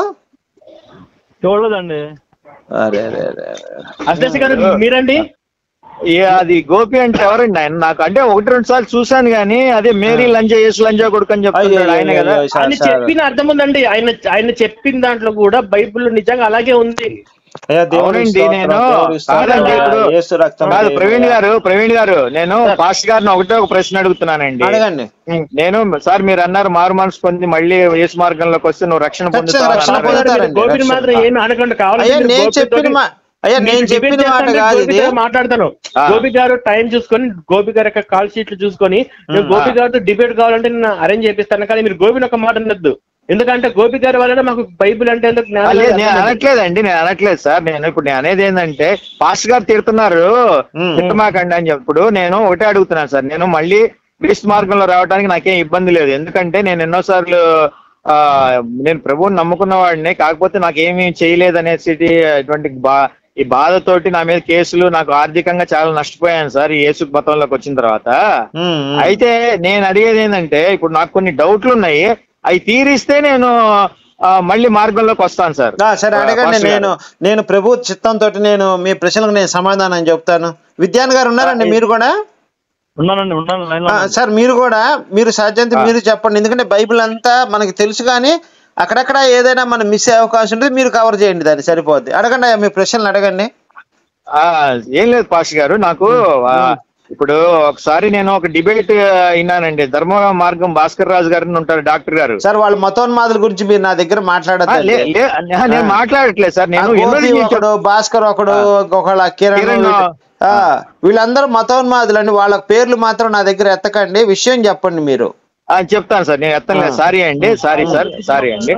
చూడలేదండి అరే అరే అరే అరే. అశ్లేష గారు మీరండి ఏ అది గోపి అంటే ఎవరండి ఆయన నాకు అంటే ఒకటి రెండు సార్లు చూశాను కానీ అదే మేరీ లంజా యేసు లంజా కొడుకు అని అయ్యో, చెప్తున్నాడు ఆయన అయ్యో, కదా అయ్యో, సార్, ఆయన సార్. చెప్పిన అర్థం ఉందండి ఆయన ఆయన చెప్పిన దాంట్లో కూడా బైబిల్ నిజంగా అలాగే ఉంది అయ్యా, దేవుని అవునండి స్తోత్రం, నేను దేవుని స్తోత్రం. కాదండి ఇప్పుడు యేసు రక్తం కాదు దేవుని ప్రవీణ్ గారు ప్రవీణ్ గారు నేను పాస్ట్ గారిని ఒకటే ఒక ప్రశ్న అడుగుతున్నానండి అడగండి నేను సార్ మీరు అన్నారు మారు మనసు పొంది మళ్ళీ యేసు మార్గంలోకి వస్తే నువ్వు రక్షణ ఖచ్చితంగా పొందుతావు రక్షణ అన్నారు. పొందుతారండి. గోపిని రక్షణ. మాత్రం ఏమి అనకండి కావాలంటే అయ్యా మీరు నేను గోపితోటి- చెప్పిన మా అయ్యా నేను మీరు చెప్పిన debate మాట చేస్తుంటే కాదు గోపి ఇది గారు మాట్లాడతాను ఆ. గోపి గారు టైం చూసుకొని గోపి గారి యొక్క కాల్ షీట్లు చూసుకొని నేను గోపి గారితో డిబేట్ కావాలంటే నేను అరేంజ్ చేపిస్తాను కానీ మీరు గోపిని ఒక మాట అనొద్దు ఎందుకంటే గోపి గారి వల్లనే మాకు బైబిల్ అంటే ఎందుకు ఆ, జ్ఞానం లేదు, లేదు. నేను అనట్లేదండి నేను అనట్లేదు సార్ నేను ఇప్పుడు నేను అనేది ఏంటంటే పాస్ట్ గారు తిడుతున్నారు మ్మ్. తిట్టమాకండి అని చెప్పుడు నేను ఒకటే అడుగుతున్నాను సార్ నేను మళ్ళీ క్రీస్తు మార్గంలో రావడానికి నాకేం ఇబ్బంది లేదు ఎందుకంటే నేను ఎన్నోసార్లు ఆ నేను ప్రభువుని నమ్ముకున్న వాడిని కాకపోతే నాకేమీ చేయలేదు అనేసి ఇటువంటి బా ఈ బాధతోటి నా మీద కేసులు నాకు ఆర్థికంగా చాలా నష్టపోయాను సార్ ఈ యేసు మతంలోకి వచ్చిన తర్వాత ఉమ్, ఉమ్. అయితే నేను అడిగేది ఏంటంటే ఇప్పుడు నాకు కొన్ని డౌట్లు ఉన్నాయి అవి తీరిస్తే నేను ఆ, మళ్ళీ మార్గంలోకి వస్తాను సార్ ఆ, సరే అడగండి పాస్టర్ గారు. నేను నేను ప్రభు చిత్తంతో నేను మీ ప్రశ్నలకు నేను సమాధానం చెప్తాను విద్యాన్ గారు ఉన్నారండి మీరు కూడా ఉన్నానండి ఉన్నాను లైన్ ఆ, సార్ మీరు కూడా మీరు సాధ్యంత మీరు చెప్పండి ఎందుకంటే బైబిల్ అంతా మనకి తెలుసు కానీ అక్కడక్కడ ఏదైనా మనం మిస్ అయ్యే అవకాశం ఉంటుంది మీరు కవర్ చేయండి దాన్ని సరిపోద్ది అడగండి అయ్యా, మీ ప్రశ్నలు అడగండి ఆ, ఏం లేదు పాష్ గారు నాకు ఆ, ఇప్పుడు ఒకసారి నేను ఒక డిబేట్ విన్నానండి ధర్మ మార్గం భాస్కర్ రాజు గారు ఉంటారు డాక్టర్ గారు సార్ వాళ్ళ మతోన్మాదుల గురించి మీరు నా దగ్గర ఆ, మాట్లాడద్దు లే- లే- నేను మాట్లాడట్లేదు సార్ నేను ఎన్నో గోపి నుంచి ఒకడు భాస్కర్ ఒకడు ఒకళ్ళ కిరణ్ కిరణ్, వీళ్ళు- ఆ, వీళ్ళందరూ మతోన్మాదులు అండి వాళ్ళ పేర్లు మాత్రం నా దగ్గర ఎత్తకండి విషయం చెప్పండి మీరు ఆ, చెప్తాను సార్ నేను ఎత్తలేదు సారీ అండి సారీ సార్ సారీ అండి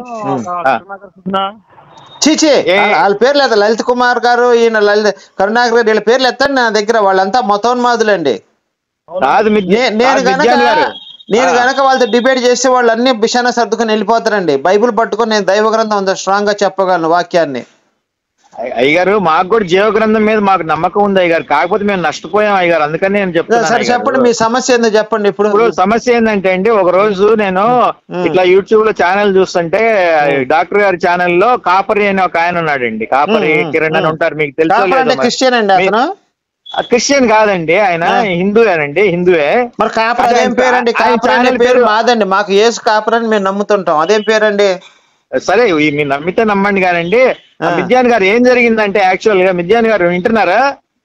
ఆ. చీచి ఏ- వాళ్ళ పేర్లు ఎత్త లలిత్ కుమార్ గారు ఈయన లలిత కరుణాకర్ గారు వీళ్ళ పేర్లు ఎత్తండి నా దగ్గర వాళ్ళంతా మతోన్మాదులండి కాదు మీ- నే- నేను కాదు గనక విద్యాన్ గారు నేను ఆ. గనక వాళ్ళతో డిబేట్ చేస్తే వాళ్ళు అన్ని బిషాన సర్దుకొని వెళ్ళిపోతారండి బైబిల్ పట్టుకొని నేను దైవ గ్రంథం అంత స్ట్రాంగ్ గా చెప్పగలను వాక్యాన్ని అయ్య- అయ్యగారు మాకు కూడా జీవ గ్రంథం మీద మాకు నమ్మకం ఉంది అయ్యగారు కాకపోతే మేము నష్టపోయాం అయ్యగారు అందుకని నేను చెప్తున్నాను సరే అయ్యగారు. చెప్పండి మీ సమస్య ఏందో చెప్పండి ఇప్పుడు ఇప్పుడు సమస్య ఏంటంటే అండి ఒక రోజు నేను మ్. ఇట్లా యూట్యూబ్ లో ఛానల్ చూస్తుంటే డాక్టర్ గారి ఛానల్ లో కాపరి అని ఒక ఆయన ఉన్నాడండి కాపరి మ్, మ్, కిరణ్ అని మ్. ఉంటారు మీకు తెలుసో కాపర్ లేదో అంటే మరి. క్రిస్టియన్ అండి మీ- అతను ఆ, క్రిస్టియన్ కాదండి ఆయన ఆ. హిందూయేనండి హిందూయే మరి కాపర్ అదే అదేం పేరండి ఆయన కాపర్ అనే ఛానల్ పేరు పేరు- మాదండి మాకు ఏసు కాపర్ అని మేము నమ్ముతుంటాం అదేం పేరండి సరే ఈ మీరు నమ్మితే నమ్మండి కానండి ఆ. మిద్యాన్ గారు ఏం జరిగిందంటే యాక్చువల్ గా మిద్యాన్ గారు వింటున్నారా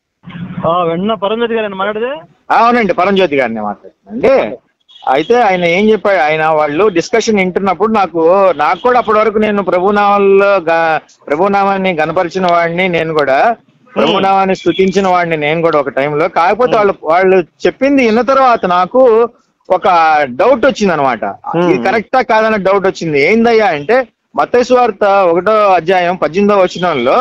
ఆ, వెన్న పరంజ్యోతి గారండి మాట్లాడితే ఆ, అవునండి పరంజ్యోతి గారిని మాట్లాడుతున్నాండి అయితే ఆయన ఏం చెప్పాడు ఆయన వాళ్ళు డిస్కషన్ వింటున్నప్పుడు నాకు నాకు కూడా అప్పటి వరకు నేను ప్రభునామాల్లో గ- ప్రభునామాన్ని గనపరిచిన వాడిని నేను కూడా ప్రభునామాన్ని స్థుతించిన వాడిని నేను కూడా ఒక టైంలో కాకపోతే వాళ్ళు వాళ్ళు చెప్పింది విన్న తర్వాత నాకు ఒక డౌట్ వచ్చింది అనమాట ఇది కరెక్టా కాదన్న డౌట్ వచ్చింది ఏందయ్యా అంటే మత్తయి వార్త ఒకటో అధ్యాయం పద్దెనిమిదో వచనంలో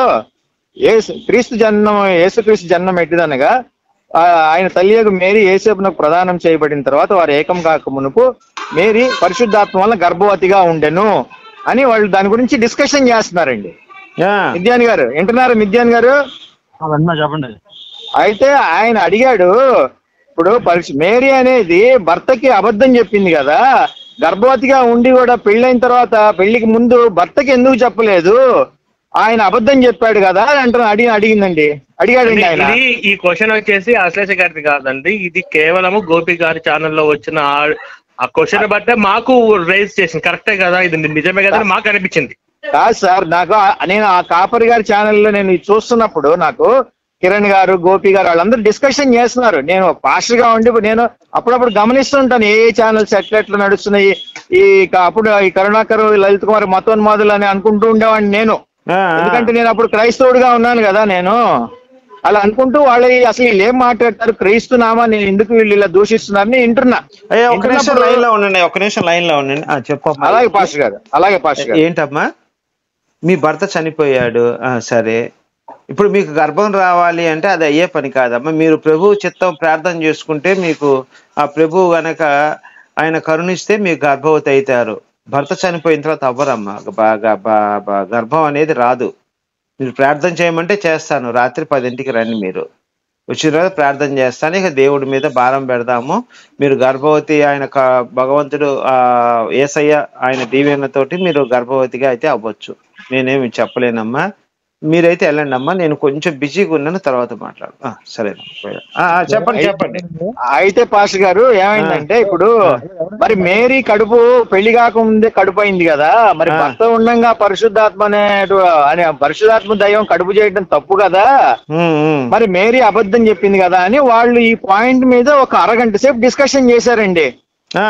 ఏసు క్రీస్తు జన్మం యేసుక్రీస్తు జన్మం ఎట్టిదనగా ఆ, ఆయన తల్లి యొక్క మేరీ ఏసేపునకు ప్రదానం చేయబడిన తర్వాత వారు ఏకం కాక మునుపు మేరీ పరిశుద్ధాత్మ వల్ల గర్భవతిగా ఉండెను అని వాళ్ళు దాని గురించి డిస్కషన్ చేస్తున్నారండి ఆ, మిద్యాన్ గారు వింటున్నారు మిద్యాన్ గారు ఆ, వెన్న చెప్పండి అయితే ఆయన అడిగాడు ఇప్పుడు పరిశు మేరీ అనేది భర్తకి అబద్ధం చెప్పింది కదా గర్భవతిగా ఉండి కూడా పెళ్ళైన తర్వాత పెళ్లికి ముందు భర్తకి ఎందుకు చెప్పలేదు ఆయన అబద్ధం చెప్పాడు కదా అని అంటున్నా అడిగి అడిగిందండి అడిగాడండి ఆయన ఇది ఈ క్వశ్చన్ వచ్చేసి అశ్లేష గారిది కాదండి ఇది కేవలము గోపి గారి ఛానల్లో వచ్చిన ఆ- ఆ క్వశ్చన్ బట్టే మాకు రైజ్ చేసింది కరెక్టే కదా ఇది నిజమే కదా అని మాకు అనిపించింది కాదు సార్ నాకు ఆ- నేను ఆ కాపరి గారి ఛానల్లో నేను ఇది చూస్తున్నప్పుడు నాకు కిరణ్ గారు గోపి గారు వాళ్ళందరూ డిస్కషన్ చేస్తున్నారు నేను పాస్టర్ గా ఉండి నేను అప్పుడప్పుడు గమనిస్తుంటాను ఏ ఏ ఛానల్స్ ఎట్లా ఎట్లా నడుస్తున్నాయి ఈ క- అప్పుడు ఈ కరుణాకర్ లలిత్ కుమార్ మతోన్మాదులు అని అనుకుంటూ ఉండేవాడిని నేను ఆ, ఎందుకంటే నేను అప్పుడు క్రైస్తవుడిగా ఉన్నాను కదా నేను అలా అనుకుంటూ వాళ్ళు అసలు వీళ్ళు ఏం మాట్లాడతారు క్రీస్తు నామా నేను ఎందుకు వీళ్ళు ఇలా దూషిస్తున్నారని వింటున్నా అయ్యా ఒక నిమిషం వింటున్నప్పుడు- లైన్ లో ఉండండి ఒక నిమిషం లైన్ లో ఉండండి ఆ, చెప్పమ్మా అలాగే పాస్టర్ గారు అలాగే పాస్టర్ గారు ఏంటమ్మా మీ భర్త చనిపోయాడు ఆ, సరే ఇప్పుడు మీకు గర్భం రావాలి అంటే అది అయ్యే పని కాదమ్మా మీరు ప్రభు చిత్తం ప్రార్థన చేసుకుంటే మీకు ఆ ప్రభు గనక ఆయన కరుణిస్తే మీకు గర్భవతి అవుతారు భర్త చనిపోయిన తర్వాత అవ్వరమ్మా బాగా బా- బా- గర్భం అనేది రాదు మీరు ప్రార్థన చేయమంటే చేస్తాను రాత్రి పదింటికి రండి మీరు వచ్చిన తర్వాత ప్రార్థన చేస్తాను ఇక దేవుడి మీద భారం పెడదాము మీరు గర్భవతి ఆయన క- భగవంతుడు ఆ ఏసయ్య ఆయన దీవెనతోటి మీరు గర్భవతిగా అయితే అవ్వచ్చు నేనేమి చెప్పలేనమ్మా మీరైతే వెళ్ళండి అమ్మా నేను కొంచెం బిజీగా ఉన్నాను తర్వాత మాట్లాడు ఆ, సరేనమ్మా ఆ, ఆ, చెప్పండి చెప్పండి అయితే పాస్టర్ గారు ఏమైందంటే ఇప్పుడు మరి మేరీ కడుపు పెళ్లి కాకముందే కడుపు అయింది కదా మరి ఆ. భర్త ఉండంగా పరిశుద్ధాత్మ అనే అనే పరిశుద్ధాత్మ దైవం కడుపు చేయడం తప్పు కదా ఉమ్, ఉమ్. మరి మేరీ అబద్ధం చెప్పింది కదా అని వాళ్ళు ఈ పాయింట్ మీద ఒక అరగంట సేపు డిస్కషన్ చేశారండి ఆ,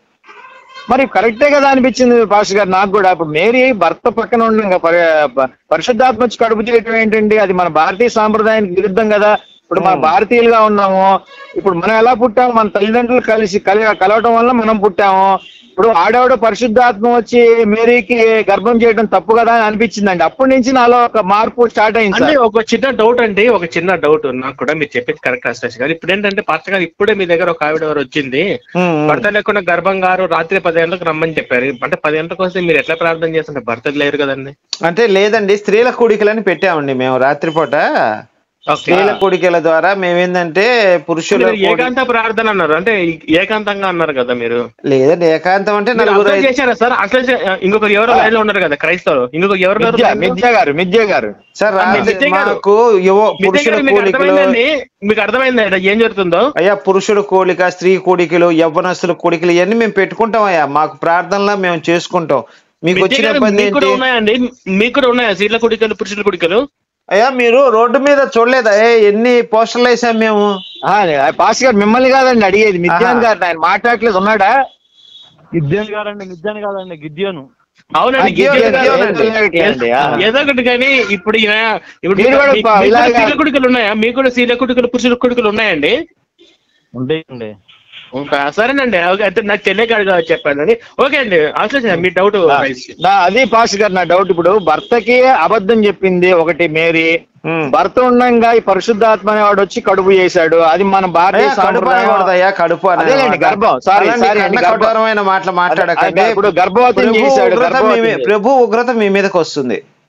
మరి కరెక్టే కదా అనిపించింది పాస్టర్ గారు నాకు కూడా ఇప్పుడు మేరీ భర్త పక్కన ఉండగా పరి- ప- పరిశుద్ధాత్మ వచ్చి కడుపు చేయటం ఏంటండి అది మన భారతీయ సాంప్రదాయానికి విరుద్ధం కదా ఇప్పుడు మన భారతీయులుగా ఉన్నాము ఇప్పుడు మనం ఎలా పుట్టాము మన తల్లిదండ్రులు కలిసి కలి కలవటం వల్ల మనం పుట్టాము ఇప్పుడు ఆడవాడు పరిశుద్ధాత్మ వచ్చి మేరీకి గర్భం చేయడం తప్పు కదా అని అనిపించిందండి అప్పటి నుంచి నాలో ఒక మార్పు స్టార్ట్ అయింది అంటే సార్ ఒక చిన్న డౌట్ అండి ఒక చిన్న డౌట్ నాకు కూడా మీరు చెప్పేది కరెక్ట్ అశ్లేష గారు ఇప్పుడు ఏంటంటే పాస్టర్ గారు ఇప్పుడే మీ దగ్గర ఒక ఆవిడ ఎవరు వచ్చింది ఉమ్, ఉమ్. భర్త లేకుండా గర్భం గారు రాత్రి పది గంటలకు రమ్మని చెప్పారు అంటే పది గంటలకు వస్తే మీరు ఎట్లా ప్రార్థన చేస్తుంటే భర్త లేరు కదండి అంటే లేదండి స్త్రీల కూడికలని పెట్టామండి మేము రాత్రిపూట ఓకే. స్త్రీల కూడికల ద్వారా మేమేందంటే పురుషుల మీరు కూడి- ఏకాంత ప్రార్థన అన్నారు అంటే ఏకాంతంగా అన్నారు కదా మీరు లేదండి ఏకాంతం అంటే మీరు నలుగురు అర్థం ఐదు- చేశారా సార్ అసలు ఇంకొకరు ఎవరో లైన్ లో ఉన్నారు కదా క్రైస్తవులు ఇంకొక ఎవరు ఉన్నారు మిథ్య line లో? మిథ్య గారు మిథ్య గారు సార్ ఆ, రాత్రి మిథ్య గారు. మాకు యువ మీ పురుషుల దగ్గర మీకు కూడికలు అర్థమైందండి మీకు అర్థమైంది ఇక్కడ ఏం జరుగుతుందో అయ్యా పురుషుల కోడిక స్త్రీ కోడికలు యవ్వనస్తుల కోడికలు ఇవన్నీ మేము పెట్టుకుంటాం అయ్యా మాకు ప్రార్థనలా మేము చేసుకుంటాం మీకు మీ వచ్చిన దగ్గర ఇబ్బంది మీకు కూడా ఏంటి ఉన్నాయండి మీకు కూడా ఉన్నాయా సీట్ల కుడికలు పురుషుల కుడికలు అయ్యా మీరు రోడ్డు మీద చూడలేదా ఏ, ఎన్ని పోస్టర్లు వేసాం మేము ఆ, పాస్ గారు మిమ్మల్ని కాదండి అడిగేది మిథ్యాన్ ఆహా. గారు ఆయన మాట్లాడలేదు ఉన్నాడా గిద్యోన్ గారండి మిద్యాన్ కాదండి గిద్యోను అవునండి ఆ, గిద్యోను గిద్యోను, గారు. గిద్యోను అండి, ఆ. ఏదో ఒకటి కానీ ఇప్పుడు ఈయన ఇప్పుడు మీరు కూడా మీ- పా- మీకు కూడా ఇలాగా- సీట్ల కుడికలు ఉన్నాయా మీకు కూడా సీట్ల కుడికలు పురుషుల కుడికలు ఉన్నాయండి ఉండేయండి ఇంకా సరేనండి ఓకే, అయితే నాకు తెలియక అడగా- చెప్పానండి ఓకే అండి అసలు మీ డౌట్ నా అది పాస్ గారు నా డౌట్ ఇప్పుడు భర్తకి అబద్ధం చెప్పింది ఒకటి మేరీ ఉమ్. భర్త ఉండంగా ఈ పరిశుద్ధాత్మ అనేవాడు వచ్చి కడుపు చేశాడు అది మన భారతీయ అయ్యా, కడుపు సాంప్రదాయం అనకూడదయ్యా కడుపు అనే అదేలేండి, మాట. గర్భం. Sorry, అలాంటి sorry అండి, కన్న గర్భం. కఠోరమైన మాటలు మాట్లాడకండి అదే, ఇప్పుడు గర్భవతిని ప్రభు చేశాడు, ఉగ్రత మీ గర్భవతిని మీ- ప్రభు ఉగ్రత మీ మీదకి వస్తుంది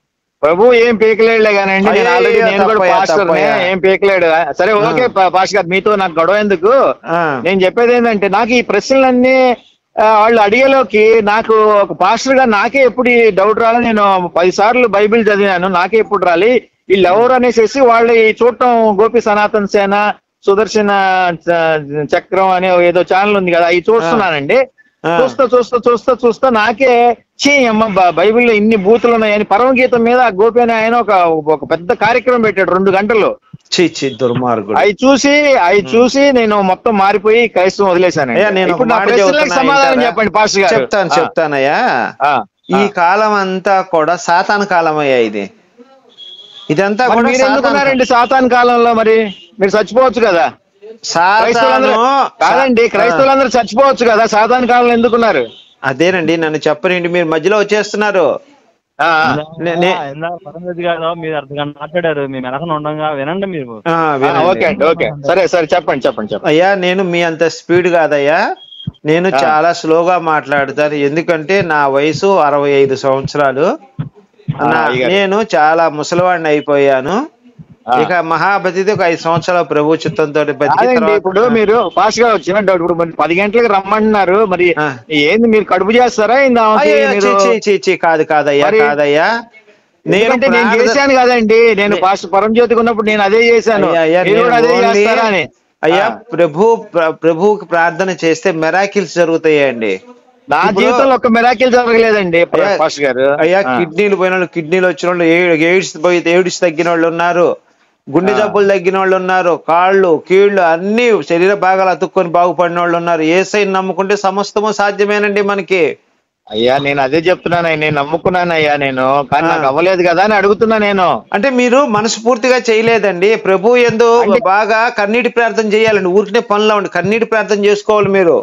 ప్రభు ఏం పీకలేడులే కానండి నేను అయ్యయ్యో, ఆల్రెడీ నేను కూడా తప్పయ్యా, పాస్టర్ తప్పయ్యా. ఏం పీకలేడు సరే ఓకే పా- పాస్టర్ గారు మీతో నాకు గొడవ ఎందుకు ఆ. నేను చెప్పేది ఏంటంటే నాకు ఈ ప్రశ్నలన్నీ ఆ, వాళ్ళు అడిగేలోకి నాకు ఒక పాస్టర్ గా నాకే ఎప్పుడు ఈ డౌట్ రాలి నేను పది సార్లు బైబిల్ చదివాను నాకే ఎప్పుడు రాలి వీళ్ళు ఎవరు అనేసి వాళ్ళు ఈ చూడటం గోపి సనాతన్ సేన సుదర్శన చ- చక్రం అనే ఏదో ఛానల్ ఉంది కదా అవి చూస్తున్నానండి ఆ. చూస్తా చూస్తా చూస్తా చూస్తా నాకే చీ అమ్మ బ- బైబిల్లో ఇన్ని బూతులు ఉన్నాయని పరమగీతం మీద ఆ గోపి అనే ఆయన ఒక ఒక పెద్ద కార్యక్రమం పెట్టాడు రెండు గంటలు చి చి దుర్మార్గుడు అవి చూసి అవి చూసి నేను మొత్తం మారిపోయి క్రైస్తవం వదిలేశాను అయ్యా నేను ఒక ఇప్పుడు నా మాట ప్రశ్నలకు చెబుతున్నా సమాధానం వింటారా? చెప్పండి పాస్టర్ గారు చెప్తాను ఆ, చెప్తానయ్యా ఆ, ఈ ఆ. కాలం అంతా కూడా సాతాను కాలం అయ్యా ఇది ఇదంతా మరి కూడా మీరు సాతాను ఎందుకున్నారండి సాతాన్ కాలంలో మరి మీరు చచ్చిపోవచ్చు కదా క్రైస్తవులందరూ సాతాను కాదండి క్రైస్తవులందరూ చచ్చిపోవచ్చు కదా సాతాన్ కాలంలో ఎందుకున్నారు అదేనండి నన్ను చెప్పనండి మీరు మధ్యలో వచ్చేస్తున్నారు ఆ, ఆ. నే- నే- ఇందాక పరంగతి గారు మీరు అర్థం మాట్లాడారు మీ వెనకన ఉండగా వినండి మీరు ఆ, ఆ, వినండి. ఓకే అండి ఓకే సరే సరే చెప్పండి చెప్పండి చెప్పండి అయ్యా నేను మీ అంత స్పీడ్ కాదయ్యా నేను ఆ. చాలా స్లోగా మాట్లాడతాను ఎందుకంటే నా వయసు అరవై ఐదు సంవత్సరాలు ఆ, నా- అయ్యగారు. నేను చాలా ముసలివాడిని అయిపోయాను ఆ. ఇక మహాబతితో ఒక ఐదు సంవత్సరాల ప్రభు చిత్తంతో బతికిన కాదండి తర్వాత- ఇప్పుడు మీరు ఫాస్ట్ గా వచ్చిన డౌట్ ఇప్పుడు మరి పది గంటలకు రమ్మంటున్నారు మరి ఆ. ఏంది మీరు కడుపు చేస్తారా ఏంది ఆమెకి అయ్యో, మీరు చీ, చీ, చీ, చీ, కాదు కాదయ్యా మరి- కాదయ్యా నేను ఎందుకంటే నేను ప్రార్థన- చేశాను కదండి నేను పాస్ట్ పరంజ్యోతికి ఉన్నప్పుడు నేను అదే చేశాను అయ్యా, అయ్యా, మీరు కూడా నేను అదే only- చేస్తారా అని అయ్యా ఆ. ప్రభు ప్ర- ప్రభువుకి ప్రార్థన చేస్తే మెరాకిల్స్ జరుగుతాయండి నా ఇప్పుడు- జీవితంలో ఒక్క మిరాకిల్ జరగలేదండి అయ్యా, పాస్ట్ గారు అయ్యా ఆ. కిడ్నీలు పోయిన వాళ్ళు కిడ్నీలు వచ్చిన వాళ్ళు ఏ- ఎయిడ్స్ పోయి ఎయిడ్స్ తగ్గిన వాళ్ళు ఉన్నారు గుండె ఆ. జబ్బులు తగ్గిన వాళ్ళు ఉన్నారు కాళ్ళు కీళ్లు అన్ని శరీర భాగాలు అతుక్కొని బాగుపడిన వాళ్ళు ఉన్నారు ఏసైని నమ్ముకుంటే సమస్తము సాధ్యమేనండి మనకి అయ్యా నేను అదే చెప్తున్నాను నేను నమ్ముకున్నాను అయ్యా నేను కానీ ఆ. నాకు అవ్వలేదు కదా అని అడుగుతున్నా నేను అంటే మీరు మనస్ఫూర్తిగా చేయలేదండి ప్రభు ఎందు అంటే- బాగా కన్నీటి ప్రార్థన చేయాలండి ఊరికనే పనిలో ఉండి కన్నీటి ప్రార్థన చేసుకోవాలి మీరు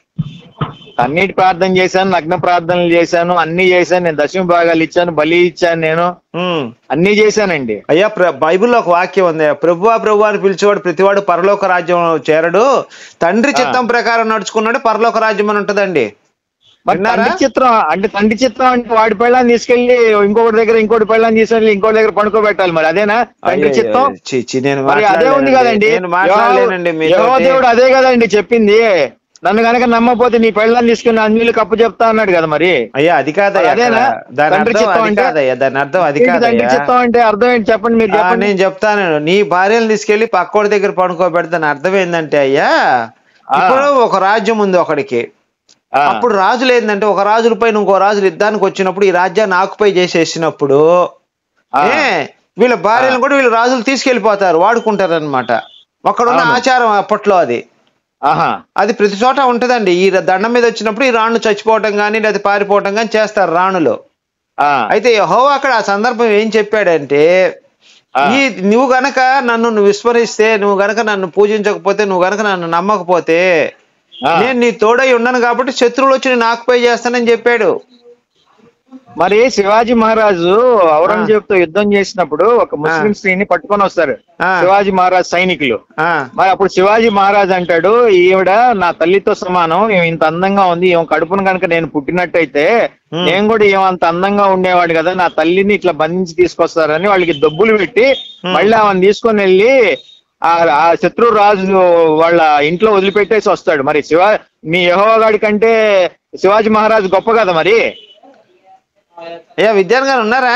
అన్నిటి ప్రార్థన చేశాను నగ్న ప్రార్థనలు చేశాను అన్ని చేశాను నేను దశమ భాగాలు ఇచ్చాను బలి ఇచ్చాను నేను ఉమ్. అన్ని చేశానండి అయ్యా ప్ర- బైబిల్లో ఒక వాక్యం ఉంది ప్రభువా ప్రభు అని పిలిచేవాడు ప్రతివాడు పరలోక రాజ్యం చేరడు తండ్రి చిత్తం ప్రకారం నడుచుకున్నాడు పరలోక రాజ్యం అని ఉంటదండి మరి విన్నారా? తండ్రి చిత్రం అంటే తండ్రి చిత్రం అంటే వాడి పెళ్ళాన్ని తీసుకెళ్లి ఇంకొకటి దగ్గర ఇంకోటి పెళ్ళాన్ని తీసుకెళ్లి ఇంకోటి దగ్గర పడుకోబెట్టాలి మరి అదేనా తండ్రి అయ్యో, చిత్తం ఛీ, ఛీ, నేను మరి అదే ఉంది మాట్లాడలేనండి. కదండి నేను మాట్లాడలేనండి యెహోవా- మీతోటి. యెహోవా దేవుడు అదే కదండి చెప్పింది నన్ను గనక నమ్మకపోతే నీ పెళ్ళాన్ని తీసుకుని అన్నిలు కప్పు చెప్తా అన్నాడు కదా మరి అయ్యా అది కాదయ్యా అదేనా? అక్కడ. దాని తండ్రి అర్థం చిత్తం అది అంటే? కాదయ్యా దాని అర్థం అది ఏంటి తండ్రి కాదయ్యా చిత్తం అంటే అర్థం ఏంటి చెప్పండి మీరు ఆ, చెప్పండి నేను చెప్తాను నీ భార్యను తీసుకెళ్లి పక్కోడి దగ్గర పడుకోబెడితే దాని అర్థం ఏంటంటే అయ్యా ఆ. ఇప్పుడు ఒక రాజ్యం ఉంది ఒకడికి ఆ, అప్పుడు రాజులు ఏంటంటే ఒక రాజుల పైన ఇంకో రాజులు యుద్ధానికి వచ్చినప్పుడు ఈ రాజ్యాన్ని ఆకుపై చేసేసినప్పుడు ఆ. ఏ వీళ్ళ భార్యలను కూడా వీళ్ళు రాజులు తీసుకెళ్లిపోతారు వాడుకుంటారు అనమాట అక్కడున్న అవును. ఆచారం అప్పట్లో అది ఆహా అది ప్రతి చోట ఉంటదండి ఈ దండం మీద వచ్చినప్పుడు ఈ రాణులు చచ్చిపోవటం కానీ లేదా పారిపోవటం కానీ చేస్తారు రాణులు ఆ, అయితే యెహోవా అక్కడ ఆ సందర్భం ఏం చెప్పాడంటే ఆ. ఈ నువ్వు గనక నన్ను నువ్వు విస్మరిస్తే నువ్వు గనక నన్ను పూజించకపోతే నువ్వు గనక నన్ను నమ్మకపోతే ఆ. నేను నీ తోడై ఉన్నాను కాబట్టి శత్రువులు వచ్చి నేను ఆకుపై చేస్తానని చెప్పాడు మరి శివాజీ మహారాజు ఔరంగజేబ్ తో యుద్ధం చేసినప్పుడు ఒక ముస్లిం స్త్రీని పట్టుకొని వస్తారు ఆ. శివాజీ మహారాజ్ సైనికులు ఆ మరి అప్పుడు శివాజీ మహారాజ్ అంటాడు ఈవిడ నా తల్లితో సమానం ఈమె ఇంత అందంగా ఉంది ఈమె కడుపును కనుక నేను పుట్టినట్టయితే Hmm. నేను కూడా ఏమో అంత అందంగా ఉండేవాడు కదా నా తల్లిని ఇట్లా బంధించి తీసుకొస్తారని వాళ్ళకి దబ్బులు పెట్టి మళ్ళీ ఆమెను తీసుకొని వెళ్ళి ఆ ఆ శత్రు రాజు వాళ్ళ ఇంట్లో వదిలిపెట్టేసి వస్తాడు మరి శివ మీ యహోగాడి కంటే శివాజీ మహారాజ్ గొప్ప కదా మరి అయ్యా విద్యాన్ గారు ఉన్నారా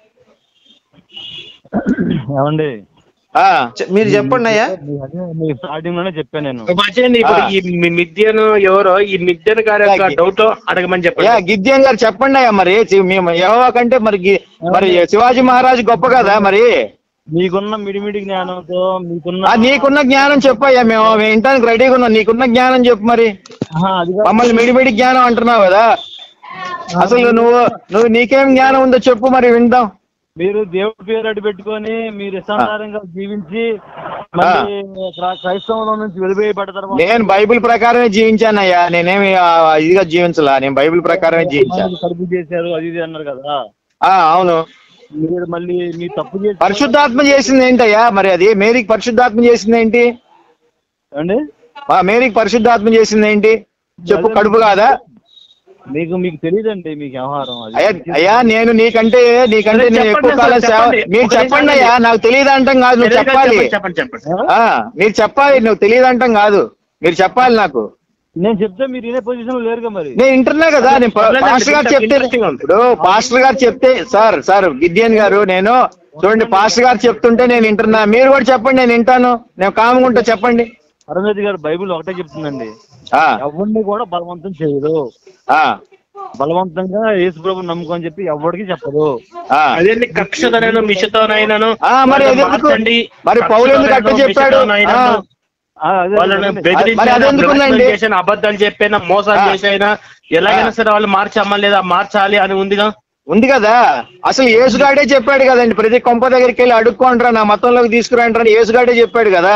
ఏమండి ఆ చె- మీరు చెప్పండి అయ్యా మీ అదే మీ స్టార్టింగ్ లోనే చెప్పాను నేను మర్చిపోయింది ఇప్పుడు ఆ. ఈ మి- మిద్యను ఎవరో ఈ మిద్యను గారి యొక్క యా, డౌట్ అడగమని యా చెప్పండి గిద్యం గారు చెప్పండి అయ్యా మరి చి- మేము యహోవా కంటే మరి గి- మరి శివాజీ మహారాజ్ గొప్ప కదా మరి మీకున్న మిడిమిడి జ్ఞానంతో మీకున్న ఆ నీకున్న జ్ఞానం చెప్పయ్యా మేము మేము వినటానికి రెడీగా ఉన్నాం నీకున్న జ్ఞానం చెప్పు మరి ఆహా, అది కాదు. మమ్మల్ని మిడిమిడి జ్ఞానం అంటున్నావు కదా అసలు నువ్వు నువ్వు నీకేం జ్ఞానం ఉందో చెప్పు మరి విందాం మీరు దేవుడి పేరు అడ్డు పెట్టుకొని మీరు ఇష్టానుసారంగా జీవించి మళ్ళీ క్ర- క్రైస్తవంలో నుంచి వెలివేయబడతారు నేను బైబిల్ ప్రకారమే జీవించానయ్యా నేనేమి ఆ, ఇదిగా జీవించలా నేను బైబిల్ ప్రకారమే జీవించాను కడుపు చేశారు అది ఇది అన్నారు కదా ఆ అవును మీరు మళ్ళీ మీ తప్పు చేసి పరిశుద్ధాత్మ చేసింది ఏంటయ్యా మరి అది మేరీకి పరిశుద్ధాత్మ చేసింది ఏంటి అండి ఆ మేరీకి పరిశుద్ధాత్మ చేసింది ఏంటి చెప్పు కడుపు కాదా మీకు మీకు తెలియదండి మీకు వ్యవహారం అది అయ్యా అయ్యా నేను నీకంటే నీకంటే సరే, నేను చెప్పండి ఎక్కువ కాలం సార్, సేవ చెప్పండి. మీరు ఒక చెప్పండి నిమిషం అయ్యా నాకు తెలియదు అంటాం కాదు నువ్వు చెప్పాలి చెప్పండి చెప్పండి ఆ, మీరు చెప్పాలి నువ్వు తెలియదు అంటాం కాదు మీరు చెప్పాలి నాకు నేను చెప్తే మీరు ఇదే పొజిషన్ లో లేరుగా మరి నేను వింటున్నా కదా నేను పా- పర్లేదండి, పాస్టర్ గారు చెప్తే interesting ఉంది. ఇప్పుడు పాస్టర్ గారు చెప్తే సార్ సార్ గిద్దియన్ గారు నేను చూడండి పాస్టర్ గారు చెప్తుంటే నేను వింటున్నా మీరు కూడా చెప్పండి నేను వింటాను నేను కాముకుంటా చెప్పండి అరుణాజీ గారు బైబిల్ ఒకటే చెప్తుందండి ఆ, ఎవరిని కూడా బలవంతం చేయదు ఆ, బలవంతంగా యేసు ప్రభు నమ్ముకొని చెప్పి ఎవరికి చెప్పదు ఆ. అదేంటి కక్షతోనైనా మిషతోనైనా ఆ, మరి అది ఎందుకు? మరి పౌలు ఎందుకు అట్లా చెప్పాడు? ఆ. ఆ, అదే వాళ్ళని అదే. బెదిరించి మరి అదెందుకుందండి? చేసిన అబద్ధాలు చెప్పినా మోసాలు ఆ. చేసైనా ఎలాగైనా సరే వాళ్ళు మార్చమ్మా లేదా మార్చాలి అని ఉందిగా ఉంది కదా అసలు యేసుగాడే చెప్పాడు కదండి ప్రతి కొంప దగ్గరికి వెళ్ళి అడుక్కోండ్రా నా మతంలోకి తీసుకురంటారా అని యేసుగాడే చెప్పాడు కదా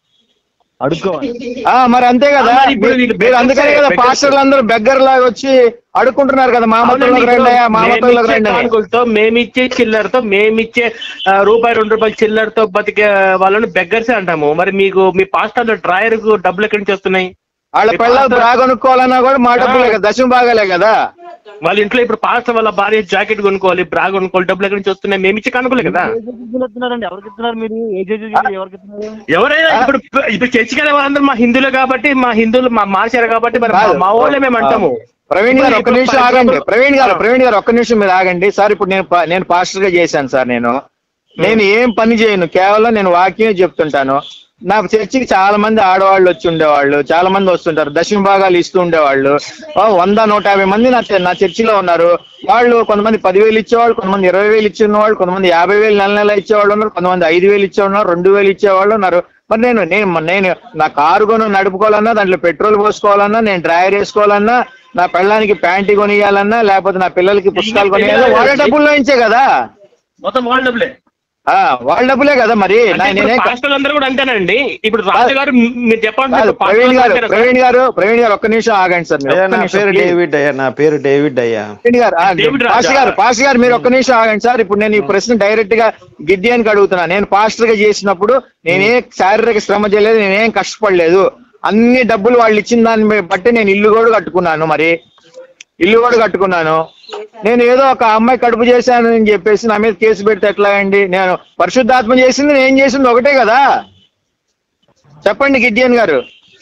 అడుక్కోవాలి ఆ మరి అంతే కదా ఆ, మరి ఇప్పుడు మీరు- వీళ్ళు మీరు అందుకనే కదా beggars- పాస్టర్లు అందరూ బెగ్గర్ లాగా వచ్చి అడుక్కుంటున్నారు కదా మా మతంలోకి రండి అయ్యా, మా మతంలోకి రండి అని. కానుకలతో మేమిచ్చే చిల్లరతో మేమిచ్చే ఆ, రూపాయి రెండు రూపాయల చిల్లరతో బతికే వాళ్ళని బెగ్గర్సే అంటాము మరి మీకు మీ పాస్టర్ డ్రాయర్ కు డబ్బులు ఎక్కడి నుంచి వస్తున్నాయి వాళ్ళ మీ పిల్లలు పాస్టర్- బ్రా కొనుక్కోవాలన్నా కూడా మా డబ్బులే కదా దశం బాగాలే కదా వాళ్ళ ఇంట్లో ఇప్పుడు పాస్టర్ వాళ్ళ భార్య జాకెట్ కొనుక్కోవాలి బ్రా కొనుక్కోవాలి డబ్బులు ఎక్కడి నుంచి వస్తున్నాయి మేమిచ్చే కానుకలే కదా ఏ జడ్జిలు ఇస్తున్నారండి ఎవరికి ఇస్తున్నారు మీరు ఏ జడ్జి ఎవరికి ఇస్తున్నారు ఎవరైనా ఇప్పుడు ఇప్పుడు చర్చికి వెళ్ళే వాళ్ళందరూ మా హిందువులు కాబట్టి మా హిందువులు మా మార్చారు కాబట్టి మరి కాదు. మా- మా వాళ్ళే మేము అంటాము ప్రవీణ్ గారు ఒక్క ఇప్పుడు నిమిషం for ఆగండి example- ప్రవీణ్ గారు ప్రవీణ్ గారు ఒక్క నిమిషం మీరు ఆగండి సార్ ఇప్పుడు నేను ప- నేను పాస్టర్ గా చేశాను సార్ నేను నేను ఏం పని చేయను కేవలం నేను వాక్యం చెప్తుంటాను నా చర్చికి చాలా మంది ఆడవాళ్ళు వచ్చి ఉండేవాళ్ళు చాలా మంది వస్తుంటారు దశమ భాగాలు ఇస్తూ ఉండేవాళ్ళు ఓ, వంద నూట యాభై మంది నా చ- నా చర్చిలో ఉన్నారు వాళ్ళు కొంతమంది పదివేలు ఇచ్చేవాళ్ళు కొంతమంది ఇరవై వేలు ఇచ్చిన వాళ్ళు కొంతమంది యాభై వేలు నెల నెల ఇచ్చేవాళ్ళు ఉన్నారు కొంతమంది ఐదు వేలు ఇచ్చేవాళ్ళు రెండు వేలు ఇచ్చేవాళ్ళు ఉన్నారు మరి నేను నేను నేను నా కారు కొని నడుపుకోవాలన్నా దాంట్లో పెట్రోల్ పోసుకోవాలన్నా నేను డ్రైవర్ వేసుకోవాలన్నా నా పెళ్ళానికి ప్యాంటు కొనియాలన్నా లేకపోతే నా పిల్లలకి పుస్తకాలు కొనియాలన్నా వాళ్ళ డబ్బుల్లో ఇచ్చే కదా మొత్తం వాళ్ళ డబ్బులే ఆ, వాళ్ళ డబ్బులే కదా మరి నా- నేనే పాస్టర్లు అందరూ కూడా అంతేనండి ఇప్పుడు రాజు గారు మీరు చెప్పండి కాదు ఇప్పుడు ప్రవీణ్ పాస్టర్లు గారు అంతేనా సార్? ప్రవీణ్ గారు ప్రవీణ్ గారు ఒక్క నిమిషం ఆగండి సార్ మీరు అయ్యా ఒక్క నా నిమిషం, పేరు please. డేవిడ్ అయ్యా నా పేరు డేవిడ్ అయ్యా ప్రవీణ్ గారు ఆ, డేవిడ్ రాజా. పాస్టర్ గారు పాస్టర్ గారు మీరు ఒక్క నిమిషం ఆగండి సార్ ఇప్పుడు నేను ఈ ప్రశ్న డైరెక్ట్ గా గిడ్డియానికి అడుగుతున్నా నేను పాస్టర్ గా చేసినప్పుడు నేనేం శారీరక శ్రమ చేయలేదు నేనేం కష్టపడలేదు అన్ని డబ్బులు వాళ్ళు ఇచ్చిన దాన్ని బట్టి నేను ఇల్లు కూడా కట్టుకున్నాను మరి ఇల్లు కూడా కట్టుకున్నాను నేను ఏదో ఒక అమ్మాయి కడుపు చేశాను అని చెప్పేసి నా మీద కేసు పెడితే ఎట్లా అండి నేను పరిశుద్ధాత్మ చేసింది నేను చేసింది ఒకటే కదా చెప్పండి గిడ్డియన్ గారు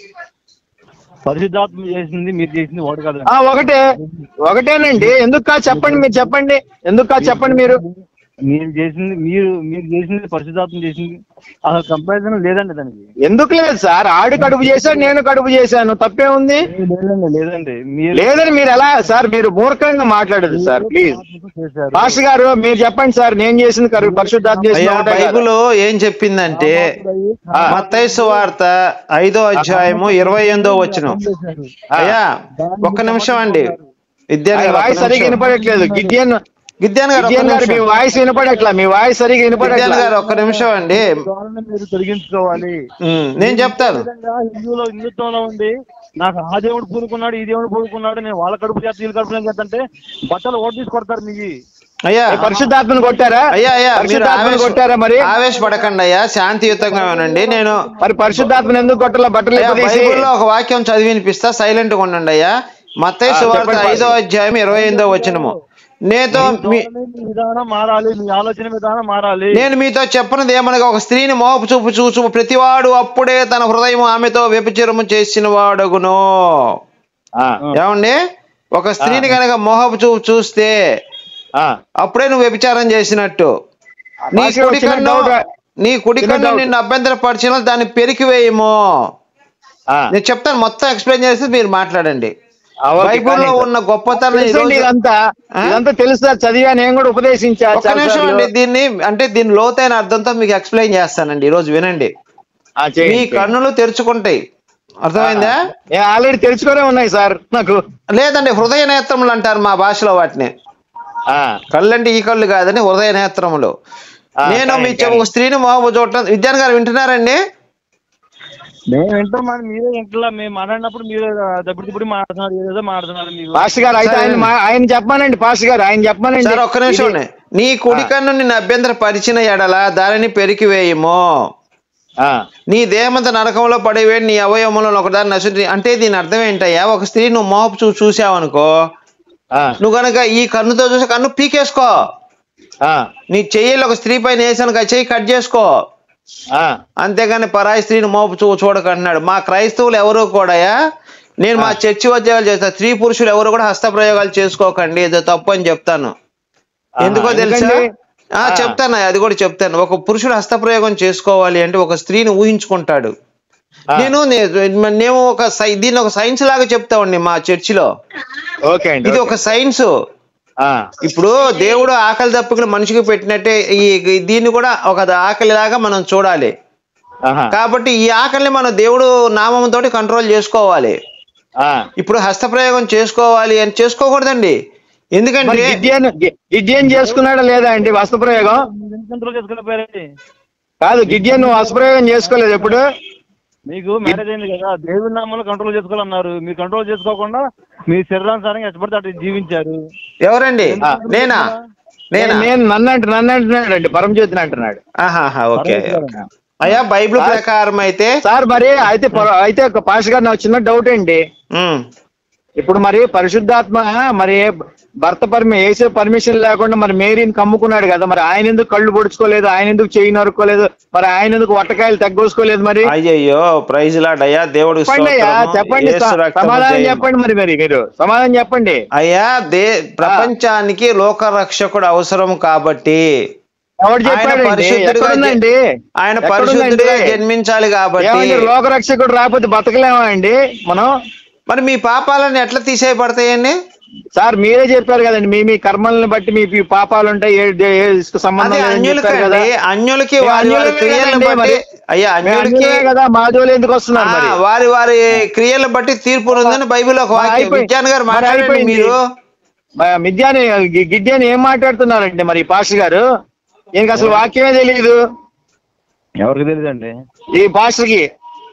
పరిశుద్ధాత్మ చేసింది మీరు చేసింది ఒకటి కదా ఆ ఒకటే ఒకటేనండి ఎందుకు కాదు చెప్పండి మీరు చెప్పండి ఎందుకు కాదు చెప్పండి మీరు మీరు చేసింది మీరు మీరు చేసింది పరిశుద్ధాత్మ చేసింది అసలు కంపారిజన్ లేదండి దానికి ఎందుకు లేదు సార్ ఆడు కడుపు చేశాడు నేను కడుపు చేశాను తప్పే ఉంది లేదండి లేదండి మీరు లేదని మీరు ఎలా సార్ మీరు మూర్ఖంగా మాట్లాడదు సార్ ప్లీజ్ చేశారు పాస్టర్ గారు మీరు చెప్పండి సార్ నేను చేసింది కరు- పరిశుద్ధాత్మ చేసింది అయ్యా ఒకటే కదా. బైబుల్ ఏం చెప్పిందంటే ఆ. మత్తైసు వార్త ఐదో అధ్యాయము ఇరవై ఎనిమిదో వచ్చిన అయ్యా ఒక్క నిమిషం అండి విద్యాన్ ఆయన గారు ఒక్క వాయిస్ సరిగా నిమిషం. వినపడట్లేదు గిద్యన్ విద్యాన్ గారు ఒక్క గిద్యన్ గారు మీ నిమిషం. వాయిస్ వినపడట్లా మీ వాయిస్ సరిగా విద్యాన్ వినపడట్లా గారు ఒక్క నిమిషం అండి ధోరణిని మీరు తొలగించుకోవాలి ఉమ్, నేను చెప్తాను ఈ విధంగా హిందువులో హిందుత్వంలో ఉండి నాకు ఆ దేవుడు పూనుకున్నాడు ఈ దేవుడు పూనుకున్నాడు నేను వాళ్ళ కడుపు చేత వీళ్ళ కడుపు చేద్దంటే బట్టలు ఓటు తీసి కొడతారు మీకు అయ్యా ఏ పరిశుద్ధాత్మను కొట్టారా అయ్యా అయ్యా మీరు పరిశుద్ధాత్మను ఆవేశ- కొట్టారా మరి ఆవేశపడకండి అయ్యా శాంతియుతంగా వినండి నేను మరి పరిశుద్ధాత్మను ఎందుకు కొట్టాల బట్టలు అయ్యా, ఇప్పదీసి? బైబిల్లో ఒక వాక్యం చదివి వినిపిస్తా సైలెంట్ గా ఉండండి అయ్యా మత్తయి ఆ, సువార్త చెప్పండి ఐదో అధ్యాయం ఇరవై ఎనిమిదో వచనము నేతో మీ ధోరణి, మీ విధానం మారాలి మీ ఆలోచన విధానం మారాలి నేను మీతో చెప్పినది ఏమనగా ఒక స్త్రీని మోపు చూపు చూచు ప్రతివాడు అప్పుడే తన హృదయం ఆమెతో వ్యభిచారము చేసిన వాడగును ఆ, ఏమండి ఒక స్త్రీని కనుక మోహపు చూపు చూస్తే ఆ. అప్పుడే నువ్వు వ్యభిచారం చేసినట్టు నీ మాస్టర్ కుడి చిన్న కన్ను doubt రా. నీ కుడి చిన్న కన్ను doubt. నిన్ను అభ్యంతరపరిచిన దాన్ని పెరికివేయము ఆ. నేను చెప్తాను మొత్తం ఎక్స్ప్లెయిన్ చేస్తే మీరు మాట్లాడండి ఆ, ఓకే, బైబిల్లో కానీ ఉన్న గొప్పతనం ఈ తెలుసండి రోజు- ఇదంతా ఆ? ఇదంతా తెలుసా చదివా నేను కూడా ఉపదేశించా ఒక్క చాలా నిమిషం సార్లు. అండి దీన్ని అంటే దీని లోతైన అర్థంతో మీకు ఎక్స్ప్లెయిన్ చేస్తానండి ఈ రోజు వినండి ఆ, చేయండి, మీ చేయండి. కన్నులు తెరుచుకుంటాయి అర్థమైందా నేను ఆల్రెడీ తెలుసుకునే ఉన్నాయి సార్ నాకు లేదండి హృదయ నేత్రములు అంటారు మా భాషలో వాటిని ఆ, కళ్ళంటే ఈ కళ్ళు కాదని హృదయ నేత్రములు ఆ, నేను కానీ, మీ చె- కానీ. ఒక స్త్రీని మోహము చూడటం విద్యాన్ గారు వింటున్నారండి మేము వింటాం మరి మీరే ఇంట్లో మేము మాట్లాడినప్పుడు మీరు దప్పుడు దిప్పుడు మాట్లాడుతున్నారు ఏదేదో మాట్లాడుతున్నారు మీరు పాస్టర్ గారు అయితే సరే. ఆయన మా- ఆయన చెప్పమానండి పాస్టర్ గారు ఆయన చెప్పమానండి సార్ ఒక్క నిమిషం ఇది- ఉండండి. నీ కుడి కన్ను నిన్ను అభ్యంతర పరిచిన ఎడల దానిని పెరికివేయము ఆ, నీ దేహమంత నరకంలో పడివేడి నీ అవయవములను ఒకదాన్ని నశించి అంటే దీని అర్థం ఏంటయ్యా ఒక స్త్రీ నువ్వు మోహపు చూ చూసావనుకో ఆ, నువ్వు కనుక ఈ కన్నుతో చూసి కన్ను పీకేసుకో ఆ, నీ చెయ్యిలో ఒక స్త్రీ పైన వేసాను కదా చెయ్యి కట్ చేసుకో ఆ, అంతేగాని పరాయి స్త్రీని మోపు చూ చూడకంటున్నాడు మా క్రైస్తవులు ఎవరు కూడా నేను మా చర్చి ఉద్యోగాలు చేస్తా స్త్రీ పురుషులు ఎవరు కూడా హస్తప్రయోగాలు చేసుకోకండి ఏదో తప్పు అని చెప్తాను ఎందుకో తెలుసా ఎందుకండి? ఆ ఆ. చెప్తాను అది కూడా చెప్తాను ఒక పురుషుడు హస్తప్రయోగం చేసుకోవాలి అంటే ఒక స్త్రీని ఊహించుకుంటాడు ఆ. నేను నే- నేను ఒక సై- దీన్ని ఒక సైన్స్ లాగా చెప్తామండి మా చర్చిలో ఓకే అండి ఇది ఒక సైన్స్ ఆ, ఇప్పుడు దేవుడు ఆకలి దప్పుకుని మనిషికి పెట్టినట్టే ఈ ఈ- దీన్ని కూడా ఒక ఆకలి లాగా మనం చూడాలి ఆహా, కాబట్టి ఈ ఆకలిని మనం దేవుడు నామంతో కంట్రోల్ చేసుకోవాలి ఆ. ఇప్పుడు హస్తప్రయోగం చేసుకోవాలి అని చేసుకోకూడదండి మరి ఎందుకంటే గిడ్డియన్ గి- గిడ్డియన్ చేసుకున్నాడా లేదా అండి వస్త్రప్రయోగం కంట్రోల్ చేసుకోలేకపోయారండి కాదు గిడ్డియన్ నువ్వు వస్త్రప్రయోగం చేసుకోలేదు ఎప్పుడు మీకు మ్యారేజ్ అయింది కదా దేవుడి నామంలో కంట్రోల్ చేసుకోవాలన్నారు మీరు కంట్రోల్ చేసుకోకుండా మీ శరీరానుసారంగా ఎష్టపడితే అటు జీవించారు ఎవరండి ఆ. నేనా నేనా నేను నన్ను అంటు నన్ను అంటున్నాడు అండి పరమజ్యోతిని అంటున్నాడు ఆహాహా ఓకే అయ్యా బైబిల్ ప్రకారం అయితే సార్ మరి అయితే పర- అయితే ఒక పాస్ గారు నాకు చిన్న డౌట్ అండి ఉమ్, ఇప్పుడు మరి పరిశుద్ధాత్మ మరి భర్త పర్మి వేసే పర్మిషన్ లేకుండా మరి మేరీని కమ్ముకున్నాడు కదా మరి ఆయన ఎందుకు కళ్ళు పొడుచుకోలేదు ఆయన ఎందుకు చేయి నరుక్కోలేదు మరి ఆయన ఎందుకు వట్టకాయలు తగ్గోసుకోలేదు మరి అయ్యయ్యో ప్రైజ్ లాడ్ అయ్యా దేవుడు చెప్పండి అయ్యా చెప్పండి స- సమాధానం చెప్పండి మరి మరి మీరు సమాధానం చెప్పండి అయ్యా దే ప్రపంచానికి లోక రక్షకుడు అవసరం కాబట్టి ఎవడు ఆయన చెప్పాడండి పరిశుద్ధుడిగా ఎక్కడుందండి ఆయన ఎక్కడుందండి? పరిశుద్ధుడిగా జన్మించాలి కాబట్టి ఏమండి లోకరక్షకుడు రాకపోతే బతకలేమా అండి మనం మరి మీ పాపాలను ఎట్లా తీసేయబడతాయండి సార్ మీరే చెప్పారు కదండి మీ మీ కర్మలను బట్టి మీ మీ పాపాలు ఉంటాయి ఏ- ఏ- ఏ సంబంధం అదే లేదని చెప్పారు కదా అన్యులకండి అన్యులకి ఏ వారి వారి అన్యులమే క్రియలను కదండి బట్టి మరి. అయ్యా మేము అన్యులకి అన్యులమే కదా మా జోలు ఎందుకు వస్తున్నారు ఆ, మరి వారి వారి క్రియలను బట్టి తీర్పు ఉందని బైబిల్ ఒక మరి వాక్యం అయిపోయింది. విజ్ఞాన్ గారు మరి మాట్లాడండి అయిపోయింది. మీరు మ- మిథ్యాని గి- గిడ్డని ఏం మాట్లాడుతున్నారండి మరి పాస్టర్ గారు ఈయనకి అసలు వాక్యమే తెలియదు ఎవరికి తెలియదండి ఈ పాస్టర్ కి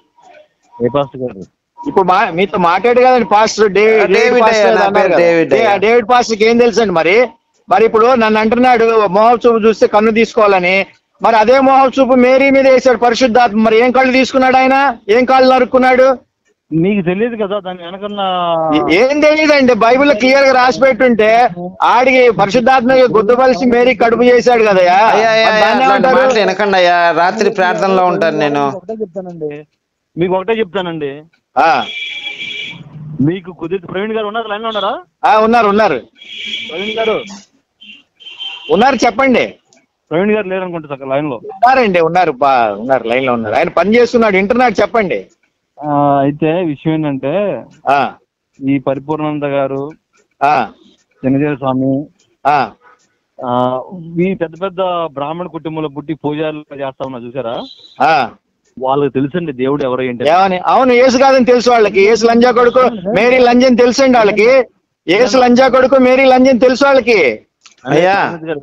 ఏ పాస్టర్ గారు ఇప్పుడు మా మీతో మాట్లాడు కదండి pastor David David David pastor అయ్యా, నా అన్నారు పేరు కదా. డేవిడ్ అయ్యా. డే- డేవిడ్ పాస్టర్ కి ఏం తెలుసండి మరి మరి ఇప్పుడు నన్ను అంటున్నాడు మోహం చూపు చూస్తే కన్ను తీసుకోవాలని మరి అదే మోహం చూపు మేరీ మీద వేశాడు పరిశుద్ధాత్మ మరి ఏం కళ్ళు తీసుకున్నాడు ఆయన ఏం కాళ్ళు నరుక్కున్నాడు మీకు తెలియదు కదా దాని వెనకన్న ఏ- ఏం తెలియదండి బైబిల్ క్లియర్ గా రాసి పెట్టుంటే ఆడికి పరిశుద్ధాత్మ గుర్తుపలిసి మేరీ కడుపు చేశాడు కదయ్యా అయ్యా అయ్యా, మరి అయ్యా, దాన్ని అట్లాంటి ఏమంటారు? మాటలు వినకండి అయ్యా రాత్రి ప్రార్థనలో ఉంటాను నేను ఒకటే చెప్తానండి మీకు ఒకటే చెప్తానండి ఆ, మీకు కుదిరి ప్రవీణ్ గారు ఉన్నారు లైన్ లో ఉన్నారా ఆ, ఉన్నారు ఉన్నారు ప్రవీణ్ గారు ఉన్నారు చెప్పండి ప్రవీణ్ గారు లేరు అనుకుంటా సార్ లైన్ లో ఉన్నారండి ఉన్నారు బా ఉన్నారు లైన్ లో ఉన్నారు ఆయన పని చేస్తున్నాడు వింటున్నాడు చెప్పండి ఆ, అయితే విషయం ఏంటంటే ఆ ఈ పరిపూర్ణానంద గారు ఆ జనజీవ స్వామి ఆ ఆ, ఈ పెద్ద పెద్ద బ్రాహ్మణ కుటుంబంలో పుట్టి పూజారులు చేస్తా ఉన్నా చూసారా ఆ వాళ్ళకి తెలుసండి దేవుడు ఎవరో ఏంటి ఏమని అవును యేసు కాదని తెలుసు వాళ్ళకి యేసు లంజా కొడుకు మేరీ లంజన్ తెలుసండి వాళ్ళకి యేసు లంజా కొడుకు మేరీ లంజన్ తెలుసు వాళ్ళకి అయ్యా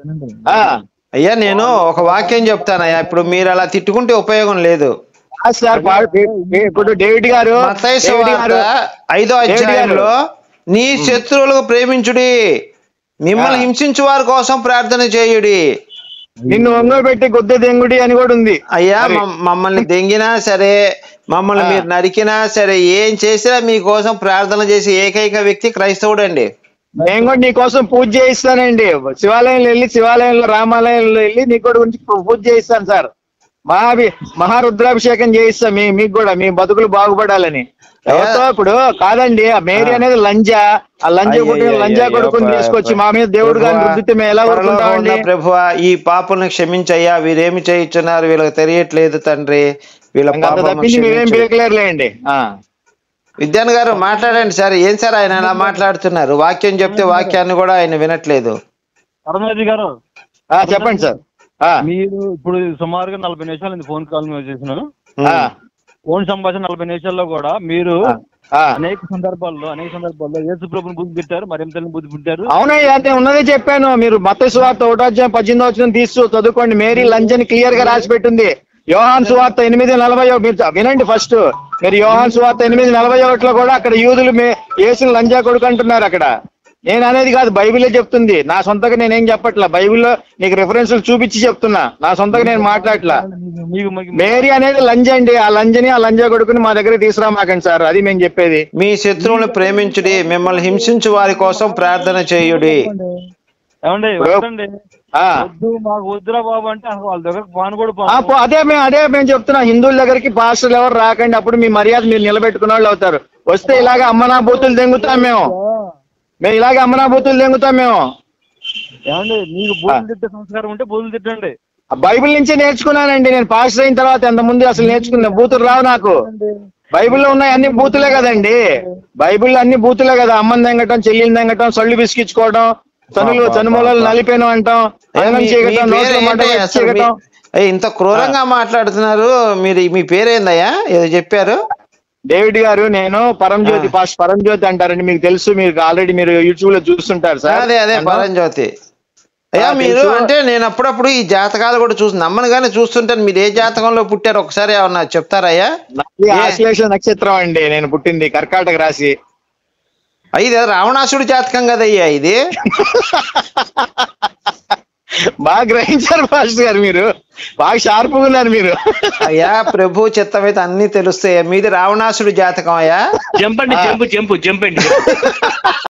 ఆ అయ్యా నేను ఒక వాక్యం చెప్తానయ్యా ఇప్పుడు మీరు అలా తిట్టుకుంటే ఉపయోగం లేదు ఆ సార్ పా- ఇప్పుడు డేవిడ్ గారు మత్తయి డేవిడ్ సువార్త గారు ఐదో డేవిడ్ గారు. అధ్యాయంలో నీ శత్రువులకు ప్రేమించుడి మిమ్మల్ని ఆ. హింసించు వారి కోసం ప్రార్థన చేయుడి నిన్ను ఒంగోబెట్టి గుద్ద దెంగుడి అని కూడా ఉంది అయ్యా మరి. మమ్- మమ్మల్ని దెంగినా సరే మమ్మల్ని ఆ. మీరు నరికినా సరే ఏం చేసినా మీకోసం ప్రార్థన చేసే ఏకైక వ్యక్తి క్రైస్తవుడు అండి నేను కూడా నీ కోసం పూజ చేయిస్తానండి శివాలయంలో వెళ్ళి శివాలయంలో రామాలయంలో వెళ్ళి నీ కూడా గురించి పూజ చేయిస్తాను సార్ మహాభి మహారుద్రాభిషేకం చేయిస్తా మీ మీకు కూడా మీ బతుకులు బాగుపడాలని ఎవరితో ఇప్పుడు కాదండి ఆ మేరీ అనేది లంజా ఆ లంజా అయ్యో, పుట్టిన అయ్యో, లంజా అయ్యో, కొడుకుని ప్రభు, తీసుకొచ్చి మా మీద దేవుడు గారిని ప్రభువా, రుద్దితే మేము ఎలా పరలోకంలో ఊరుకుంటామండి ఉన్న ప్రభువా ఈ పాపలను క్షమించయ్యా వీరేమి చేయించున్నారు వీళ్ళకి తెలియట్లేదు తండ్రి వీళ్ళ ఇంకా అంత పాపలను తప్పించి మేమేం క్షమించు. పీకలేరులేండి ఆ. విద్యాన్ గారు మాట్లాడండి సార్ ఏం సార్ ఆయన అలా మాట్లాడుతున్నారు వాక్యం చెప్తే వాక్యాన్ని కూడా ఆయన వినట్లేదు అరుణాజీ గారు ఆ, చెప్పండి సార్ ఆ, మీరు ఇప్పుడు సుమారుగా నలభై నిమిషాలు ఫోన్ కాల్ మీద చేసిన ఆ, ఫోన్ సంభాషణ నలభై నిమిషాల్లో కూడా మీరు ఆ, ఆ. అనేక సందర్భాల్లో అనేక సందర్భాల్లో యేసు ప్రభుని బుద్ధి పెట్టారు మరింత బుద్ధి పెట్టారు అవునయ్యా నేను ఉన్నదే చెప్పాను మీరు మత సువార్త ఒకటో అధ్యాయం పద్దెనిమిది వచ్చిన తీసు చదువుకోండి మేరీ లంచ్ అని క్లియర్ గా రాసి పెట్టింది యోహాన్ సువార్త ఎనిమిది నలభై ఒకటి మీరు వినండి ఫస్ట్ మీరు యోహాన్ సువార్త ఎనిమిది నలభై ఒకటిలో కూడా అక్కడ యూదులు మే యేసుని లంజా కొడుకు అంటున్నారు అక్కడ నేను అనేది కాదు బైబిలే చెప్తుంది నా సొంతగా నేనేం చెప్పట్లా బైబిల్లో నీకు రెఫరెన్స్లు చూపించి చెప్తున్నా నా సొంతగా నేను మాట్లాడట్లా మీకు- మీకు మీకు- మేరీ అనేది లంజ అండి ఆ లంజని ఆ లంజ కొడుకుని మా దగ్గర తీసుకురామాకండి సార్ అది మేము చెప్పేది మీ శత్రువులను ప్రేమించుడి మిమ్మల్ని హింసించు వారి కోసం ప్రార్థన చేయుడి ఏమండి ఇప్పుడు- వద్దండి ఆ వద్దు మాకు వద్దురా బాబు అంటే అసలు వాళ్ళ దగ్గర పాను కూడా ఆ, పోను. పో- అదే మేము అదే మేము చెప్తున్నా హిందువుల దగ్గరికి పాస్టర్లు ఎవరు రాకండి అప్పుడు మీ మర్యాద మీరు నిలబెట్టుకున్న వాళ్ళు అవుతారు వస్తే ఇలాగ అమ్మనా బూతులు దెంగుతాం మేము మేము ఇలాగే అమ్మనా బూతులు దెంగుతాం మేము ఏమండి మీకు బూతులు తిట్టే సంస్కారం ఉంటే బూతులు తిట్టండి ఆ బైబిల్ నుంచే నేర్చుకున్నానండి నేను పాస్టర్ అయిన తర్వాత ఎంత ముందు అసలు నేర్చుకున్నా బూతులు రావు నాకు బైబిల్లో ఉన్నాయి అన్ని బూతులే కదండి బైబిల్లో అన్ని బూతులే కదా అమ్మని దెంగటం చెల్లిని దెంగటం సొల్లు బిస్కించుకోవడం చనులు చనుమూలలు నలిపేయడం అంటాం ఏ, అన్నం మీ- మీ చేయటం పేరు నోట్లో మంట ఏంటి పెట్టి అసలు మీ- చేయటం ఏ, ఇంత క్రూరంగా మాట్లాడుతున్నారు మీరు మీ పేరేందయ్యా ఏదో చెప్పారు డేవిడ్ గారు నేను పరంజ్యోతి ఫాస్ట్ పరంజ్యోతి అంటారండి మీకు తెలుసు మీరు ఆల్రెడీ మీరు యూట్యూబ్ లో చూస్తుంటారు సార్ అదే అదే నన్ను- పరంజ్యోతి అయ్యా ఆ, మీరు తెలుసు. అంటే నేను అప్పుడప్పుడు ఈ జాతకాలు కూడా చూసి నమ్మను కానీ చూస్తుంటాను మీరు ఏ జాతకంలో పుట్టారు ఒకసారి ఏమన్నా చెప్తారయ్యా నాది ఏ? ఆశ్లేష నక్షత్రం అండి నేను పుట్టింది కర్కాటక రాశి ఇది రావణాసుడి జాతకం కదయ్యా ఇది బాగా గ్రహించారు ఫాస్ట్ గారు మీరు బాగా షార్ప్గా ఉన్నారు మీరు అయ్యా ప్రభు చిత్తమైతే అన్ని తెలుస్తాయి మీది రావణాసుడి జాతకం అయ్యా జంప్ అండి జంప్ జంప్ జంప్ అండి